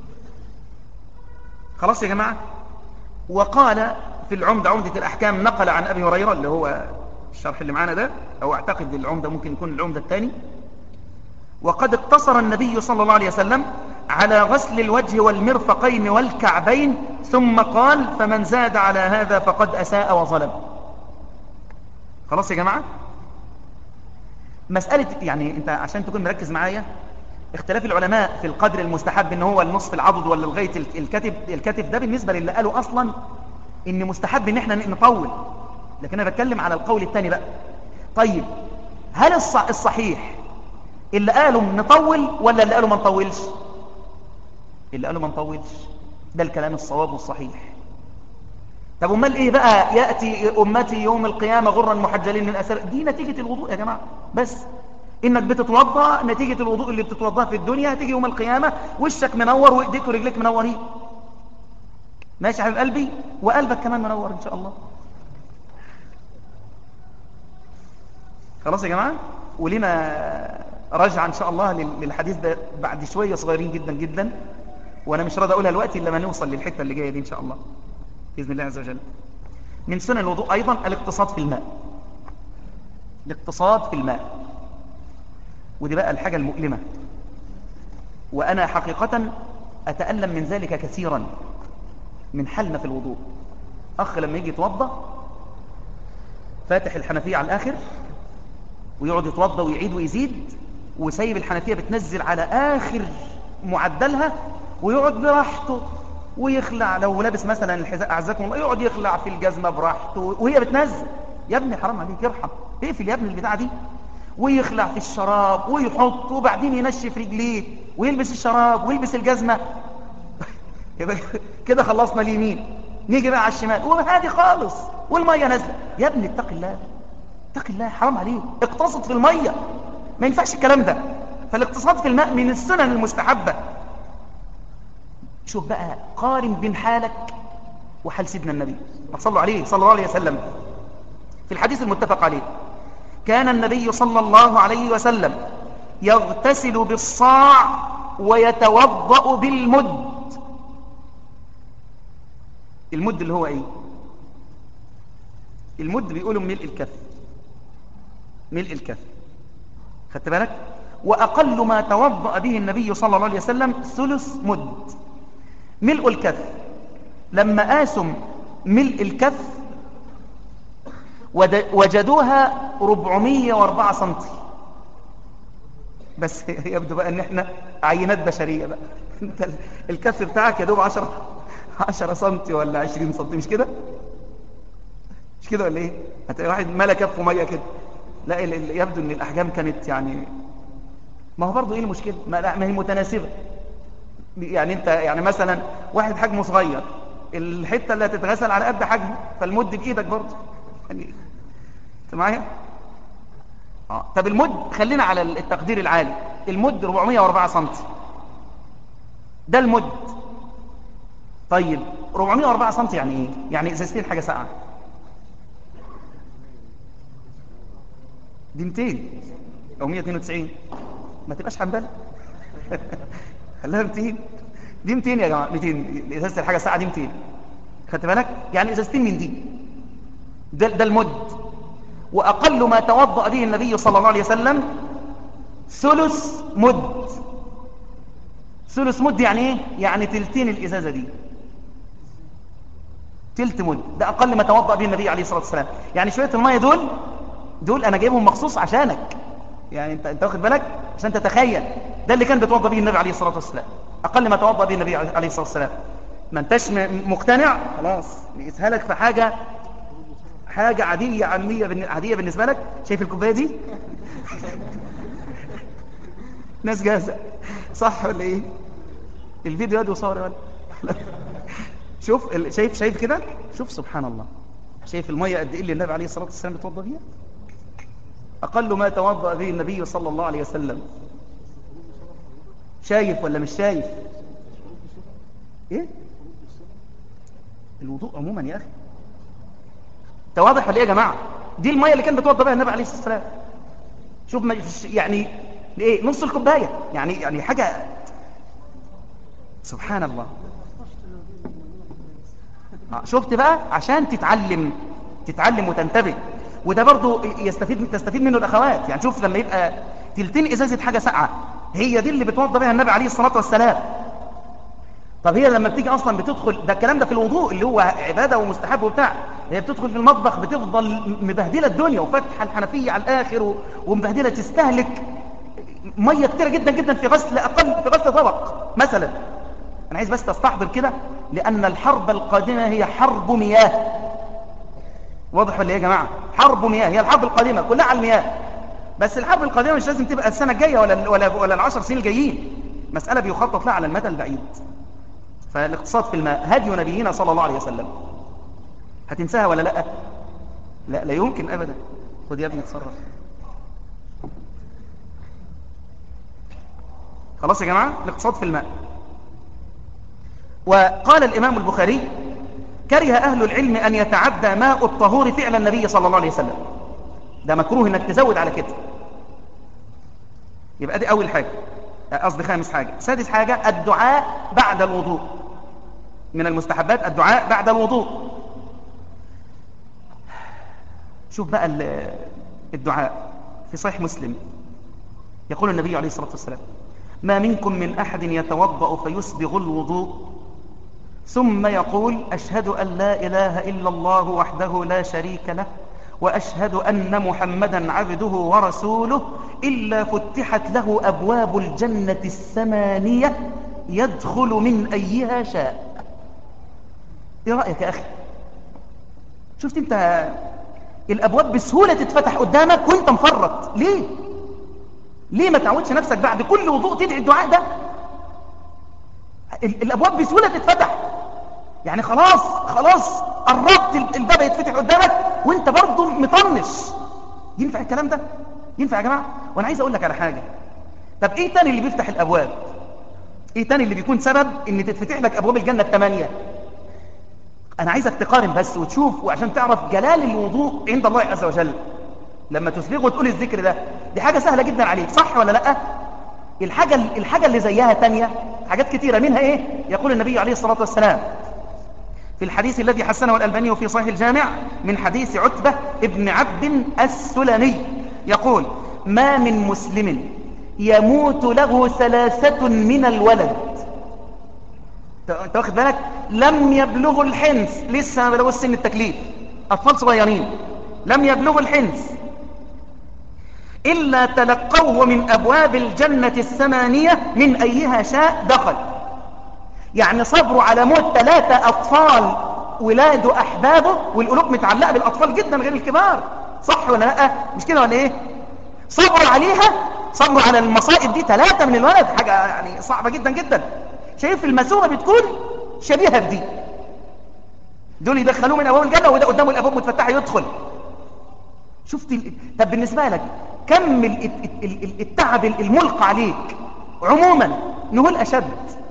خلاص يا جماعة وقال في العمدة عمدة الأحكام نقل عن أبي هريرة اللي هو الشرح اللي معانا ده أو أعتقد العمدة ممكن يكون العمدة الثاني وقد اقتصر النبي صلى الله عليه وسلم على غسل الوجه والمرفقين والكعبين ثم قال فمن زاد على هذا فقد أساء وظلم خلاص يا جماعة مسألة يعني انت عشان تكون مركز معايا اختلاف العلماء في القدر المستحب ان هو النصف العضد ولا لغايه الكتف الكتف ده بالنسبه للي قالوا اصلا ان مستحب ان احنا نطول لكن انا بتكلم على القول الثاني بقى طيب هل الصحيح اللي قالوا نطول ولا اللي قالوا ما نطولش اللي قالوا ما نطولش ده الكلام الصواب والصحيح طب امال ايه بقى ياتي امتي يوم القيامه غرا محجلين من اثر دي نتيجه الوضوء يا جماعه بس انك بتتوضا نتيجه الوضوء اللي بتتوضاه في الدنيا هتيجي يوم القيامه وشك منور وايديك ورجليك منورين ماشي يا حبيب قلبي وقلبك كمان منور ان شاء الله خلاص يا جماعه ولنا رجعه ان شاء الله للحديث ده بعد شويه صغيرين جدا جدا وانا مش راضي اقولها دلوقتي الا ما نوصل للحته اللي جايه دي ان شاء الله باذن الله عز وجل من سنن الوضوء ايضا الاقتصاد في الماء الاقتصاد في الماء ودي بقى الحاجه المؤلمه وانا حقيقه اتالم من ذلك كثيرا من حلنا في الوضوء اخ لما يجي يتوضا فاتح الحنفيه على الاخر ويقعد يتوضا ويعيد ويزيد وسايب الحنفيه بتنزل على اخر معدلها ويقعد براحته ويخلع لو لابس مثلا الحذاء اعزكم الله يقعد يخلع في الجزمه براحته وهي بتنزل يا ابني حرام عليك ارحم اقفل يا ابني البتاعه دي ويخلع في الشراب ويحط وبعدين ينشف رجليه ويلبس الشراب ويلبس الجزمه يبقى كده خلصنا اليمين نيجي بقى على الشمال وهادي خالص والميه نازله يا ابني اتق الله اتق الله حرام عليك اقتصد في الميه ما ينفعش الكلام ده فالاقتصاد في الماء من السنن المستحبه شوف بقى قارن بين حالك وحال سيدنا النبي صلوا عليه صلى الله عليه وسلم في الحديث المتفق عليه كان النبي صلى الله عليه وسلم يغتسل بالصاع ويتوضأ بالمد المد اللي هو ايه المد بيقولوا ملء الكف ملء الكف خدت بالك وأقل ما توضأ به النبي صلى الله عليه وسلم ثلث مد ملء الكف لما قاسوا ملء الكف وجدوها 404 سنتي بس يبدو بقى ان احنا عينات بشرية بقى انت الكف بتاعك يا دوب 10 10 سنتي ولا 20 سنتي مش كده مش كده ولا ايه هتلاقي واحد ملا كفه ميه كده لا يبدو ان الاحجام كانت يعني ما هو برضه ايه المشكله ما هي متناسبه يعني انت يعني مثلا واحد حجمه صغير الحته اللي هتتغسل على قد حجمه فالمد بايدك برضه يعني انت معايا اه طب المد خلينا على التقدير العالي المد 404 سم ده المد طيب 404 سم يعني ايه يعني ازازتين حاجه ساقعه دي 200 او 192 ما تبقاش حنبل خليها 200 دي 200 يا جماعه 200 ازازه الحاجه الساعه دي 200 خدت بالك يعني ازازتين من دي ده, ده المد واقل ما توضا به النبي صلى الله عليه وسلم ثلث مد ثلث مد يعني ايه يعني تلتين الازازه دي تلت مد ده اقل ما توضا به النبي عليه الصلاه والسلام يعني شويه الميه دول دول انا جايبهم مخصوص عشانك يعني انت انت واخد بالك عشان تتخيل ده اللي كان بيتوضا به النبي عليه الصلاه والسلام اقل ما توضا به النبي عليه الصلاه والسلام ما انتش مقتنع خلاص نقيسها لك في حاجه حاجه عاديه عاميه عاديه بالنسبه لك شايف الكوبايه دي ناس جاهزه صح ولا ايه الفيديو ده وصور ولا شوف شايف شايف كده شوف سبحان الله شايف الميه قد ايه اللي النبي عليه الصلاه والسلام بيتوضا بيها أقل ما توضأ به النبي صلى الله عليه وسلم شايف ولا مش شايف ايه الوضوء عموما يا أخي واضح ولا ايه يا جماعة دي المية اللي كان بتوضأ بها النبي عليه الصلاة والسلام شوف ما يعني ايه نص الكوباية يعني يعني حاجة سبحان الله شفت بقى عشان تتعلم تتعلم وتنتبه وده برضو يستفيد تستفيد منه الاخوات يعني شوف لما يبقى تلتين ازازه حاجه ساقعه هي دي اللي بتوضى بها النبي عليه الصلاه والسلام طب هي لما بتيجي اصلا بتدخل ده الكلام ده في الوضوء اللي هو عباده ومستحب وبتاع هي بتدخل في المطبخ بتفضل مبهدله الدنيا وفاتحه الحنفيه على الاخر و- ومبهدله تستهلك ميه كتيره جدا جدا في غسل اقل في غسل طبق مثلا انا عايز بس تستحضر كده لان الحرب القادمه هي حرب مياه واضح ولا ايه يا جماعه حرب مياه هي الحرب القادمه كلها على المياه بس الحرب القادمه مش لازم تبقى السنه الجايه ولا ولا ولا العشر سنين الجايين مساله بيخطط لها على المدى البعيد فالاقتصاد في الماء هدي نبينا صلى الله عليه وسلم هتنساها ولا لا لا لا يمكن ابدا خد يا ابني اتصرف خلاص يا جماعه الاقتصاد في الماء وقال الامام البخاري كره اهل العلم ان يتعدى ماء الطهور فعل النبي صلى الله عليه وسلم ده مكروه انك تزود على كده يبقى دي اول حاجه قصدي خامس حاجه سادس حاجه الدعاء بعد الوضوء من المستحبات الدعاء بعد الوضوء شوف بقى ال- الدعاء في صحيح مسلم يقول النبي عليه الصلاة والسلام ما منكم من أحد يتوضأ فيسبغ الوضوء ثم يقول أشهد أن لا إله إلا الله وحده لا شريك له وأشهد أن محمدا عبده ورسوله إلا فتحت له أبواب الجنة الثمانية يدخل من أيها شاء إيه رأيك يا أخي شفت أنت الأبواب بسهولة تتفتح قدامك وأنت مفرط ليه ليه ما تعودش نفسك بعد كل وضوء تدعي الدعاء ده ال- الأبواب بسهولة تتفتح يعني خلاص خلاص قربت الباب يتفتح قدامك وانت برضه مطنش ينفع الكلام ده ينفع يا جماعه وانا عايز اقول لك على حاجه طب ايه تاني اللي بيفتح الابواب ايه تاني اللي بيكون سبب ان تتفتح لك ابواب الجنه الثمانيه انا عايزك تقارن بس وتشوف وعشان تعرف جلال الوضوء عند الله عز وجل لما تسبغه وتقول الذكر ده دي حاجه سهله جدا عليك صح ولا لا الحاجه الحاجه اللي زيها تانية حاجات كتيره منها ايه يقول النبي عليه الصلاه والسلام في الحديث الذي حسنه الألباني في صحيح الجامع من حديث عتبة ابن عبد السلمي يقول ما من مسلم يموت له ثلاثة من الولد انت واخد بالك لم يبلغوا الحنس لسه ما بلغوا سن التكليف أطفال صغيرين لم يبلغوا الحنس إلا تلقوه من أبواب الجنة الثمانية من أيها شاء دخل يعني صبروا على موت ثلاثة أطفال ولاد أحبابه والقلوب متعلقة بالأطفال جدا غير الكبار صح ولا لا مش كده ولا إيه صبروا عليها صبروا على المصائب دي ثلاثة من الولد حاجة يعني صعبة جدا جدا شايف المسورة بتكون شبيهة بدي دول يدخلوه من أبواب الجنة وده قدامه الأبواب متفتحة يدخل شفت ال... طب بالنسبة لك كم ال... ال... ال... التعب الملقى عليك عموما نقول أشد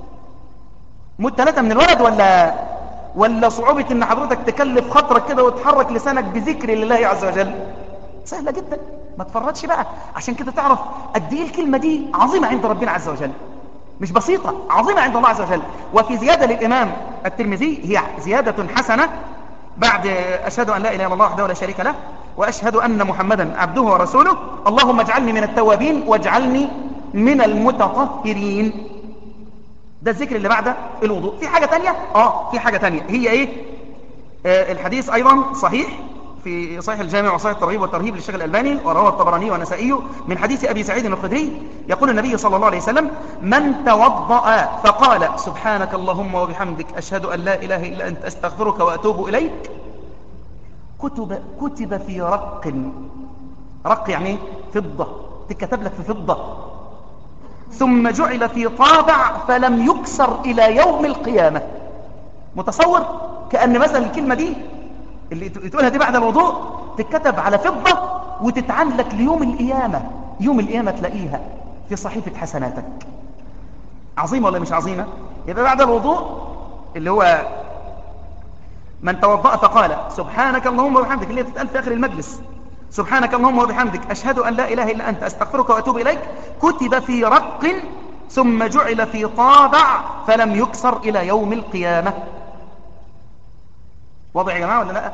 موت ثلاثة من الولد ولا ولا صعوبة ان حضرتك تكلف خاطرك كده وتحرك لسانك بذكر لله عز وجل سهلة جدا ما تفرطش بقى عشان كده تعرف قد ايه الكلمة دي عظيمة عند ربنا عز وجل مش بسيطة عظيمة عند الله عز وجل وفي زيادة للإمام الترمذي هي زيادة حسنة بعد أشهد أن لا إله إلا الله وحده لا شريك له وأشهد أن محمدا عبده ورسوله اللهم اجعلني من التوابين واجعلني من المتطهرين ده الذكر اللي بعد الوضوء في حاجة تانية اه في حاجة تانية هي ايه آه الحديث ايضا صحيح في صحيح الجامع وصحيح الترغيب والترهيب للشيخ الألباني ورواه الطبراني والنسائي من حديث أبي سعيد الخدري يقول النبي صلى الله عليه وسلم من توضأ فقال سبحانك اللهم وبحمدك أشهد أن لا إله إلا أنت أستغفرك وأتوب إليك كتب, كتب في رق رق يعني فضة تكتب لك في فضة ثم جعل في طابع فلم يكسر إلى يوم القيامة متصور كأن مثلا الكلمة دي اللي تقولها دي بعد الوضوء تتكتب على فضة وتتعلق ليوم القيامة يوم القيامة تلاقيها في صحيفة حسناتك عظيمة ولا مش عظيمة يبقى بعد الوضوء اللي هو من توضأ فقال سبحانك اللهم وبحمدك اللي تتقال في آخر المجلس سبحانك اللهم وبحمدك أشهد أن لا إله إلا أنت أستغفرك وأتوب إليك كتب في رق ثم جعل في طابع فلم يكسر إلى يوم القيامة وضع يا جماعة ولا لا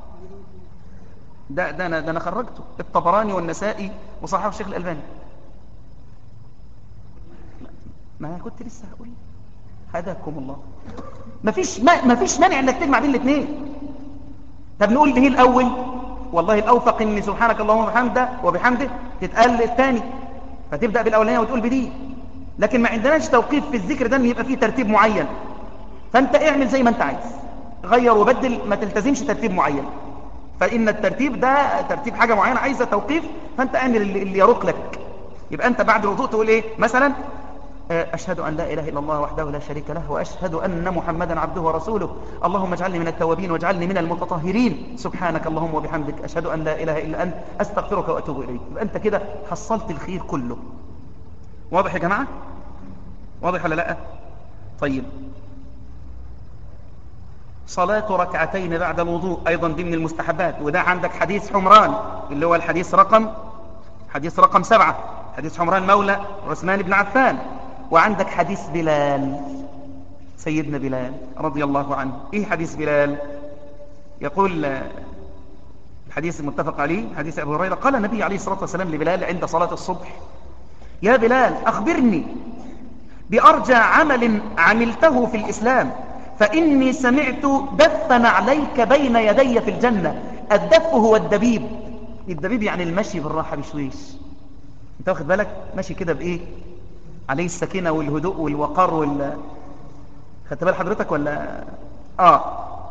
ده, ده, أنا, ده أنا خرجته الطبراني والنسائي وصححه الشيخ الألباني ما أنا كنت لسه هقول هداكم الله مفيش ما مفيش مانع انك تجمع بين الاثنين طب نقول ده الاول والله الاوفق ان سبحانك اللهم وبحمده وبحمده تتقال الثاني فتبدا بالاولانيه وتقول بدي لكن ما عندناش توقيف في الذكر ده ان يبقى فيه ترتيب معين فانت اعمل زي ما انت عايز غير وبدل ما تلتزمش ترتيب معين فان الترتيب ده ترتيب حاجه معينه عايزه توقيف فانت اعمل اللي اللي يروق لك يبقى انت بعد الوضوء تقول ايه مثلا أشهد أن لا إله إلا الله وحده لا شريك له وأشهد أن محمدا عبده ورسوله اللهم اجعلني من التوابين واجعلني من المتطهرين سبحانك اللهم وبحمدك أشهد أن لا إله إلا أنت أستغفرك وأتوب إليك يبقى أنت كده حصلت الخير كله واضح يا جماعة واضح ولا لا طيب صلاة ركعتين بعد الوضوء أيضا دي من المستحبات وده عندك حديث حمران اللي هو الحديث رقم حديث رقم سبعة حديث حمران مولى عثمان بن عفان وعندك حديث بلال سيدنا بلال رضي الله عنه ايه حديث بلال يقول الحديث المتفق عليه حديث ابو هريره قال النبي عليه الصلاه والسلام لبلال عند صلاه الصبح يا بلال اخبرني بارجى عمل عملته في الاسلام فاني سمعت دفا عليك بين يدي في الجنه الدف هو الدبيب الدبيب يعني المشي بالراحه بشويش انت واخد بالك ماشي كده بايه عليه السكينة والهدوء والوقار وال خدت بال حضرتك ولا اه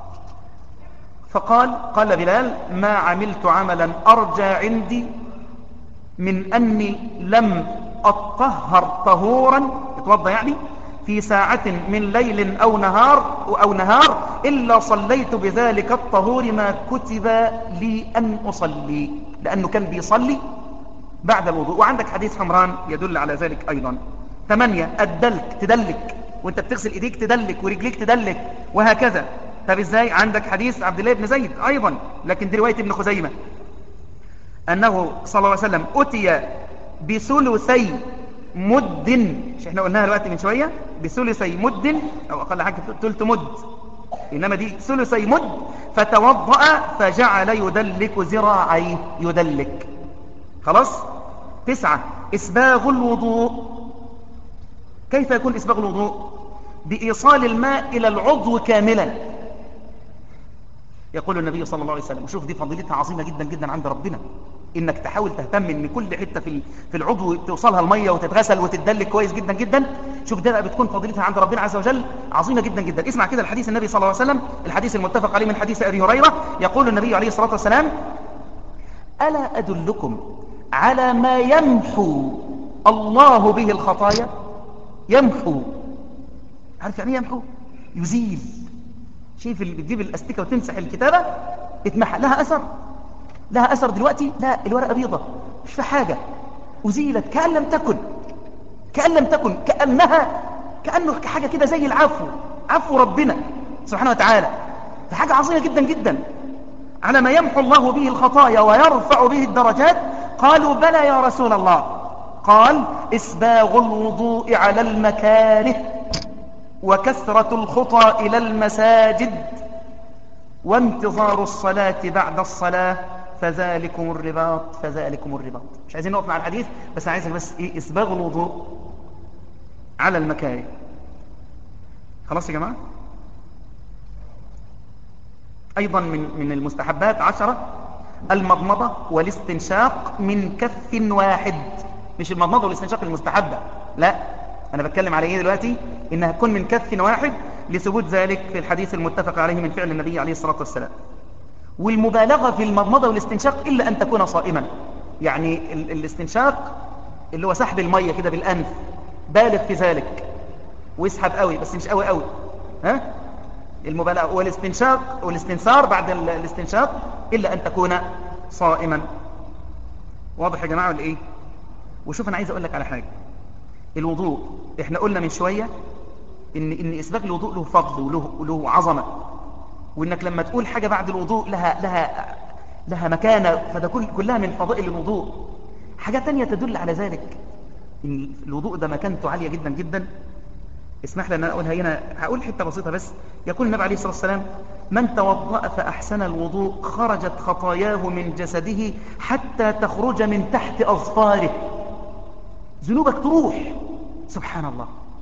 فقال قال بلال ما عملت عملا ارجى عندي من اني لم اتطهر طهورا اتوضى يعني في ساعة من ليل او نهار او نهار الا صليت بذلك الطهور ما كتب لي ان اصلي لانه كان بيصلي بعد الوضوء وعندك حديث حمران يدل على ذلك أيضا ثمانية الدلك تدلك وانت بتغسل ايديك تدلك ورجليك تدلك وهكذا طب ازاي عندك حديث عبد الله بن زيد أيضا لكن دي رواية ابن خزيمة أنه صلى الله عليه وسلم أتي بثلثي مد مش احنا قلناها دلوقتي من شوية بثلثي مد أو أقل حاجة ثلث مد إنما دي ثلثي مد فتوضأ فجعل يدلك ذراعيه يدلك خلاص تسعة إسباغ الوضوء كيف يكون إسباغ الوضوء بإيصال الماء إلى العضو كاملا يقول النبي صلى الله عليه وسلم وشوف دي فضيلتها عظيمة جدا جدا عند ربنا إنك تحاول تهتم إن كل حتة في في العضو توصلها المية وتتغسل وتتدلك كويس جدا جدا شوف ده بتكون فضيلتها عند ربنا عز وجل عظيمة جدا جدا اسمع كده الحديث النبي صلى الله عليه وسلم الحديث المتفق عليه من حديث أبي هريرة يقول النبي عليه الصلاة والسلام ألا أدلكم على ما يمحو الله به الخطايا يمحو عارف يعني يمحو يزيل شايف اللي بتجيب الاستيكه وتمسح الكتابه اتمحى لها اثر لها اثر دلوقتي لا الورقه بيضه مش في حاجه ازيلت كان لم تكن كان لم تكن كانها كانه حاجه كده زي العفو عفو ربنا سبحانه وتعالى فحاجه عظيمه جدا جدا على ما يمحو الله به الخطايا ويرفع به الدرجات قالوا بلى يا رسول الله قال إسباغ الوضوء على المكاره وكثرة الخطى إلى المساجد وانتظار الصلاة بعد الصلاة فذلكم الرباط فذلكم الرباط مش عايزين نقف مع الحديث بس أنا عايزك بس إيه إسباغ الوضوء على المكاره خلاص يا جماعة أيضا من من المستحبات عشرة المضمضة والاستنشاق من كف واحد مش المضمضة والاستنشاق المستحبة لا أنا بتكلم على إيه دلوقتي إنها تكون من كف واحد لثبوت ذلك في الحديث المتفق عليه من فعل النبي عليه الصلاة والسلام والمبالغة في المضمضة والاستنشاق إلا أن تكون صائما يعني ال الاستنشاق اللي هو سحب المية كده بالأنف بالغ في ذلك ويسحب قوي بس مش قوي قوي ها المبالغة والاستنشاق والاستنثار بعد الاستنشاق إلا أن تكون صائما واضح يا جماعة ولا إيه وشوف أنا عايز أقول لك على حاجة الوضوء إحنا قلنا من شوية إن, إن إسباغ الوضوء له فضل وله, وله عظمة وإنك لما تقول حاجة بعد الوضوء لها, لها, لها مكانة فده كل كلها من فضائل الوضوء حاجة تانية تدل على ذلك إن الوضوء ده مكانته عالية جدا جدا اسمح لي ان انا اقولها هنا هقول حته بسيطه بس يقول النبي عليه الصلاه والسلام من توضأ فاحسن الوضوء خرجت خطاياه من جسده حتى تخرج من تحت اظفاره ذنوبك تروح سبحان الله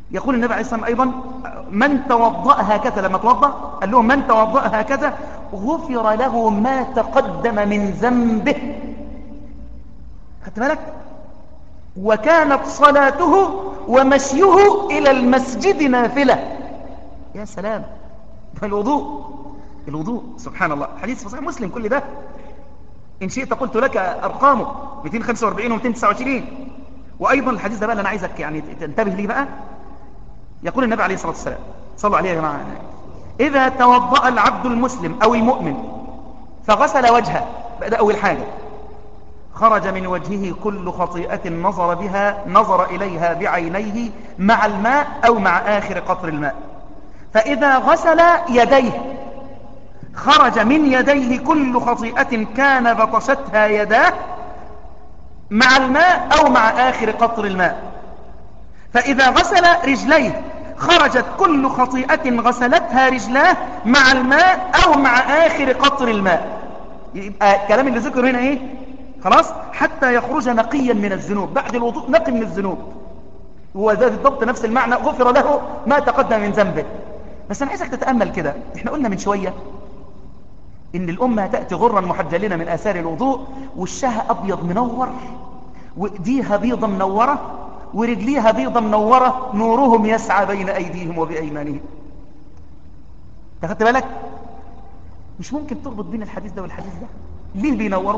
يقول النبي عليه الصلاة والسلام أيضا من توضأ هكذا لما توضأ قال لهم من توضأ هكذا غفر له ما تقدم من ذنبه خدت بالك وكانت صلاته ومشيه إلى المسجد نافلة يا سلام الوضوء الوضوء سبحان الله حديث في صحيح مسلم كل ده إن شئت قلت لك أرقامه 245 و 229 وأيضا الحديث ده بقى اللي أنا عايزك يعني تنتبه ليه بقى يقول النبي عليه الصلاة والسلام صلوا عليه يا جماعة إذا توضأ العبد المسلم أو المؤمن فغسل وجهه ده أول حاجة خرج من وجهه كل خطيئة نظر بها نظر إليها بعينيه مع الماء أو مع آخر قطر الماء فإذا غسل يديه خرج من يديه كل خطيئة كان بطشتها يداه مع الماء أو مع آخر قطر الماء فإذا غسل رجليه خرجت كل خطيئة غسلتها رجلاه مع الماء أو مع آخر قطر الماء يبقى الكلام اللي ذكر هنا إيه خلاص حتى يخرج نقيا من الذنوب بعد الوضوء نقي من الذنوب هو ذات الضبط نفس المعنى غفر له ما تقدم من ذنبه بس أنا عايزك تتأمل كده احنا قلنا من شوية إن الأمة تأتي غرا محجلين من آثار الوضوء وشها أبيض منور وإيديها بيضة منورة ورجليها بيضة منورة نورهم يسعى بين أيديهم وبأيمانهم تاخدت بالك مش ممكن تربط بين الحديث ده والحديث ده ليه بينوروا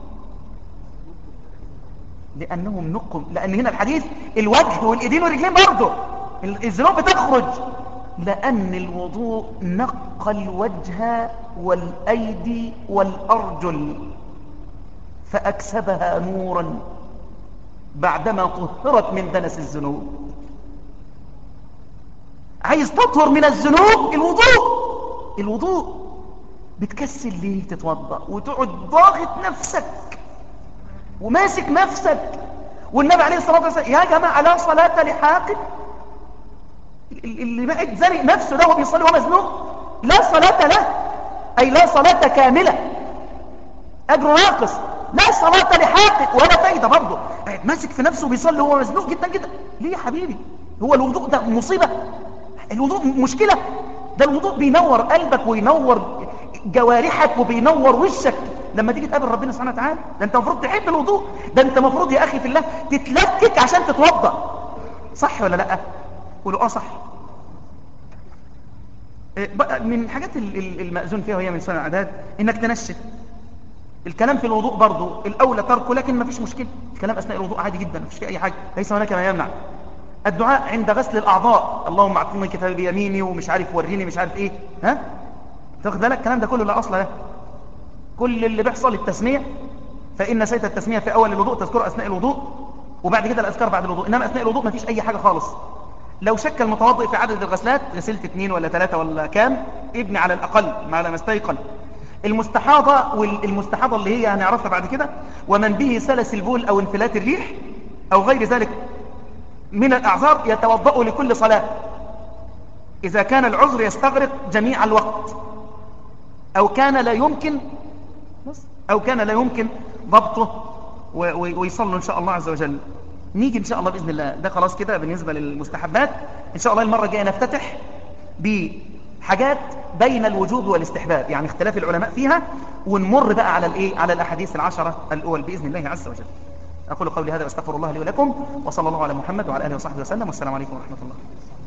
لأنهم نقم لأن هنا الحديث الوجه والإيدين والرجلين برضه الذنوب بتخرج لأن الوضوء نقى الوجه والأيدي والأرجل فأكسبها نورا بعدما طهرت من دنس الذنوب عايز تطهر من الذنوب الوضوء الوضوء بتكسل ليه تتوضا وتقعد ضاغط نفسك وماسك نفسك والنبي عليه الصلاه والسلام يا جماعه لا صلاه لحاقد اللي بقى زنق نفسه ده وهو بيصلي وهو مزنوق لا صلاه له اي لا صلاه كامله اجر ناقص لا صلاة لحاقق ولا فايدة برضه قاعد ماسك في نفسه وبيصلي وهو مزنوق جدا جدا ليه يا حبيبي هو الوضوء ده مصيبة الوضوء مشكلة ده الوضوء بينور قلبك وينور جوارحك وبينور وشك لما تيجي تقابل ربنا سبحانه وتعالى ده انت المفروض تحب الوضوء ده انت المفروض يا اخي في الله تتلكك عشان تتوضا صح ولا لا قولوا اه صح من الحاجات المأذون فيها وهي من سنة العداد انك تنشف الكلام في الوضوء برضه الأولى تركه لكن ما فيش مشكلة الكلام أثناء الوضوء عادي جدا ما فيش فيه أي حاجة ليس هناك ما يمنع الدعاء عند غسل الأعضاء اللهم اعطني كتابي بيميني ومش عارف وريني مش عارف إيه ها تاخد بالك الكلام ده كله لا أصل له كل اللي بيحصل التسمية فإن سيت التسمية في أول الوضوء تذكر أثناء الوضوء وبعد كده الأذكار بعد الوضوء إنما أثناء الوضوء ما فيش أي حاجة خالص لو شك المتوضئ في عدد الغسلات غسلت اثنين ولا ثلاثة ولا كام ابني على الأقل على ما استيقن المستحاضة والمستحاضة اللي هي هنعرفها بعد كده ومن به سلس البول أو انفلات الريح أو غير ذلك من الأعذار يتوضأ لكل صلاة إذا كان العذر يستغرق جميع الوقت أو كان لا يمكن أو كان لا يمكن ضبطه ويصلوا إن شاء الله عز وجل نيجي إن شاء الله بإذن الله ده خلاص كده بالنسبة للمستحبات إن شاء الله المرة الجاية نفتتح بحاجات بين الوجوب والاستحباب يعني اختلاف العلماء فيها ونمر بقى على الايه على الاحاديث العشرة الاول باذن الله عز وجل اقول قولي هذا واستغفر الله لي ولكم وصلى الله على محمد وعلى اله وصحبه وسلم والسلام عليكم ورحمه الله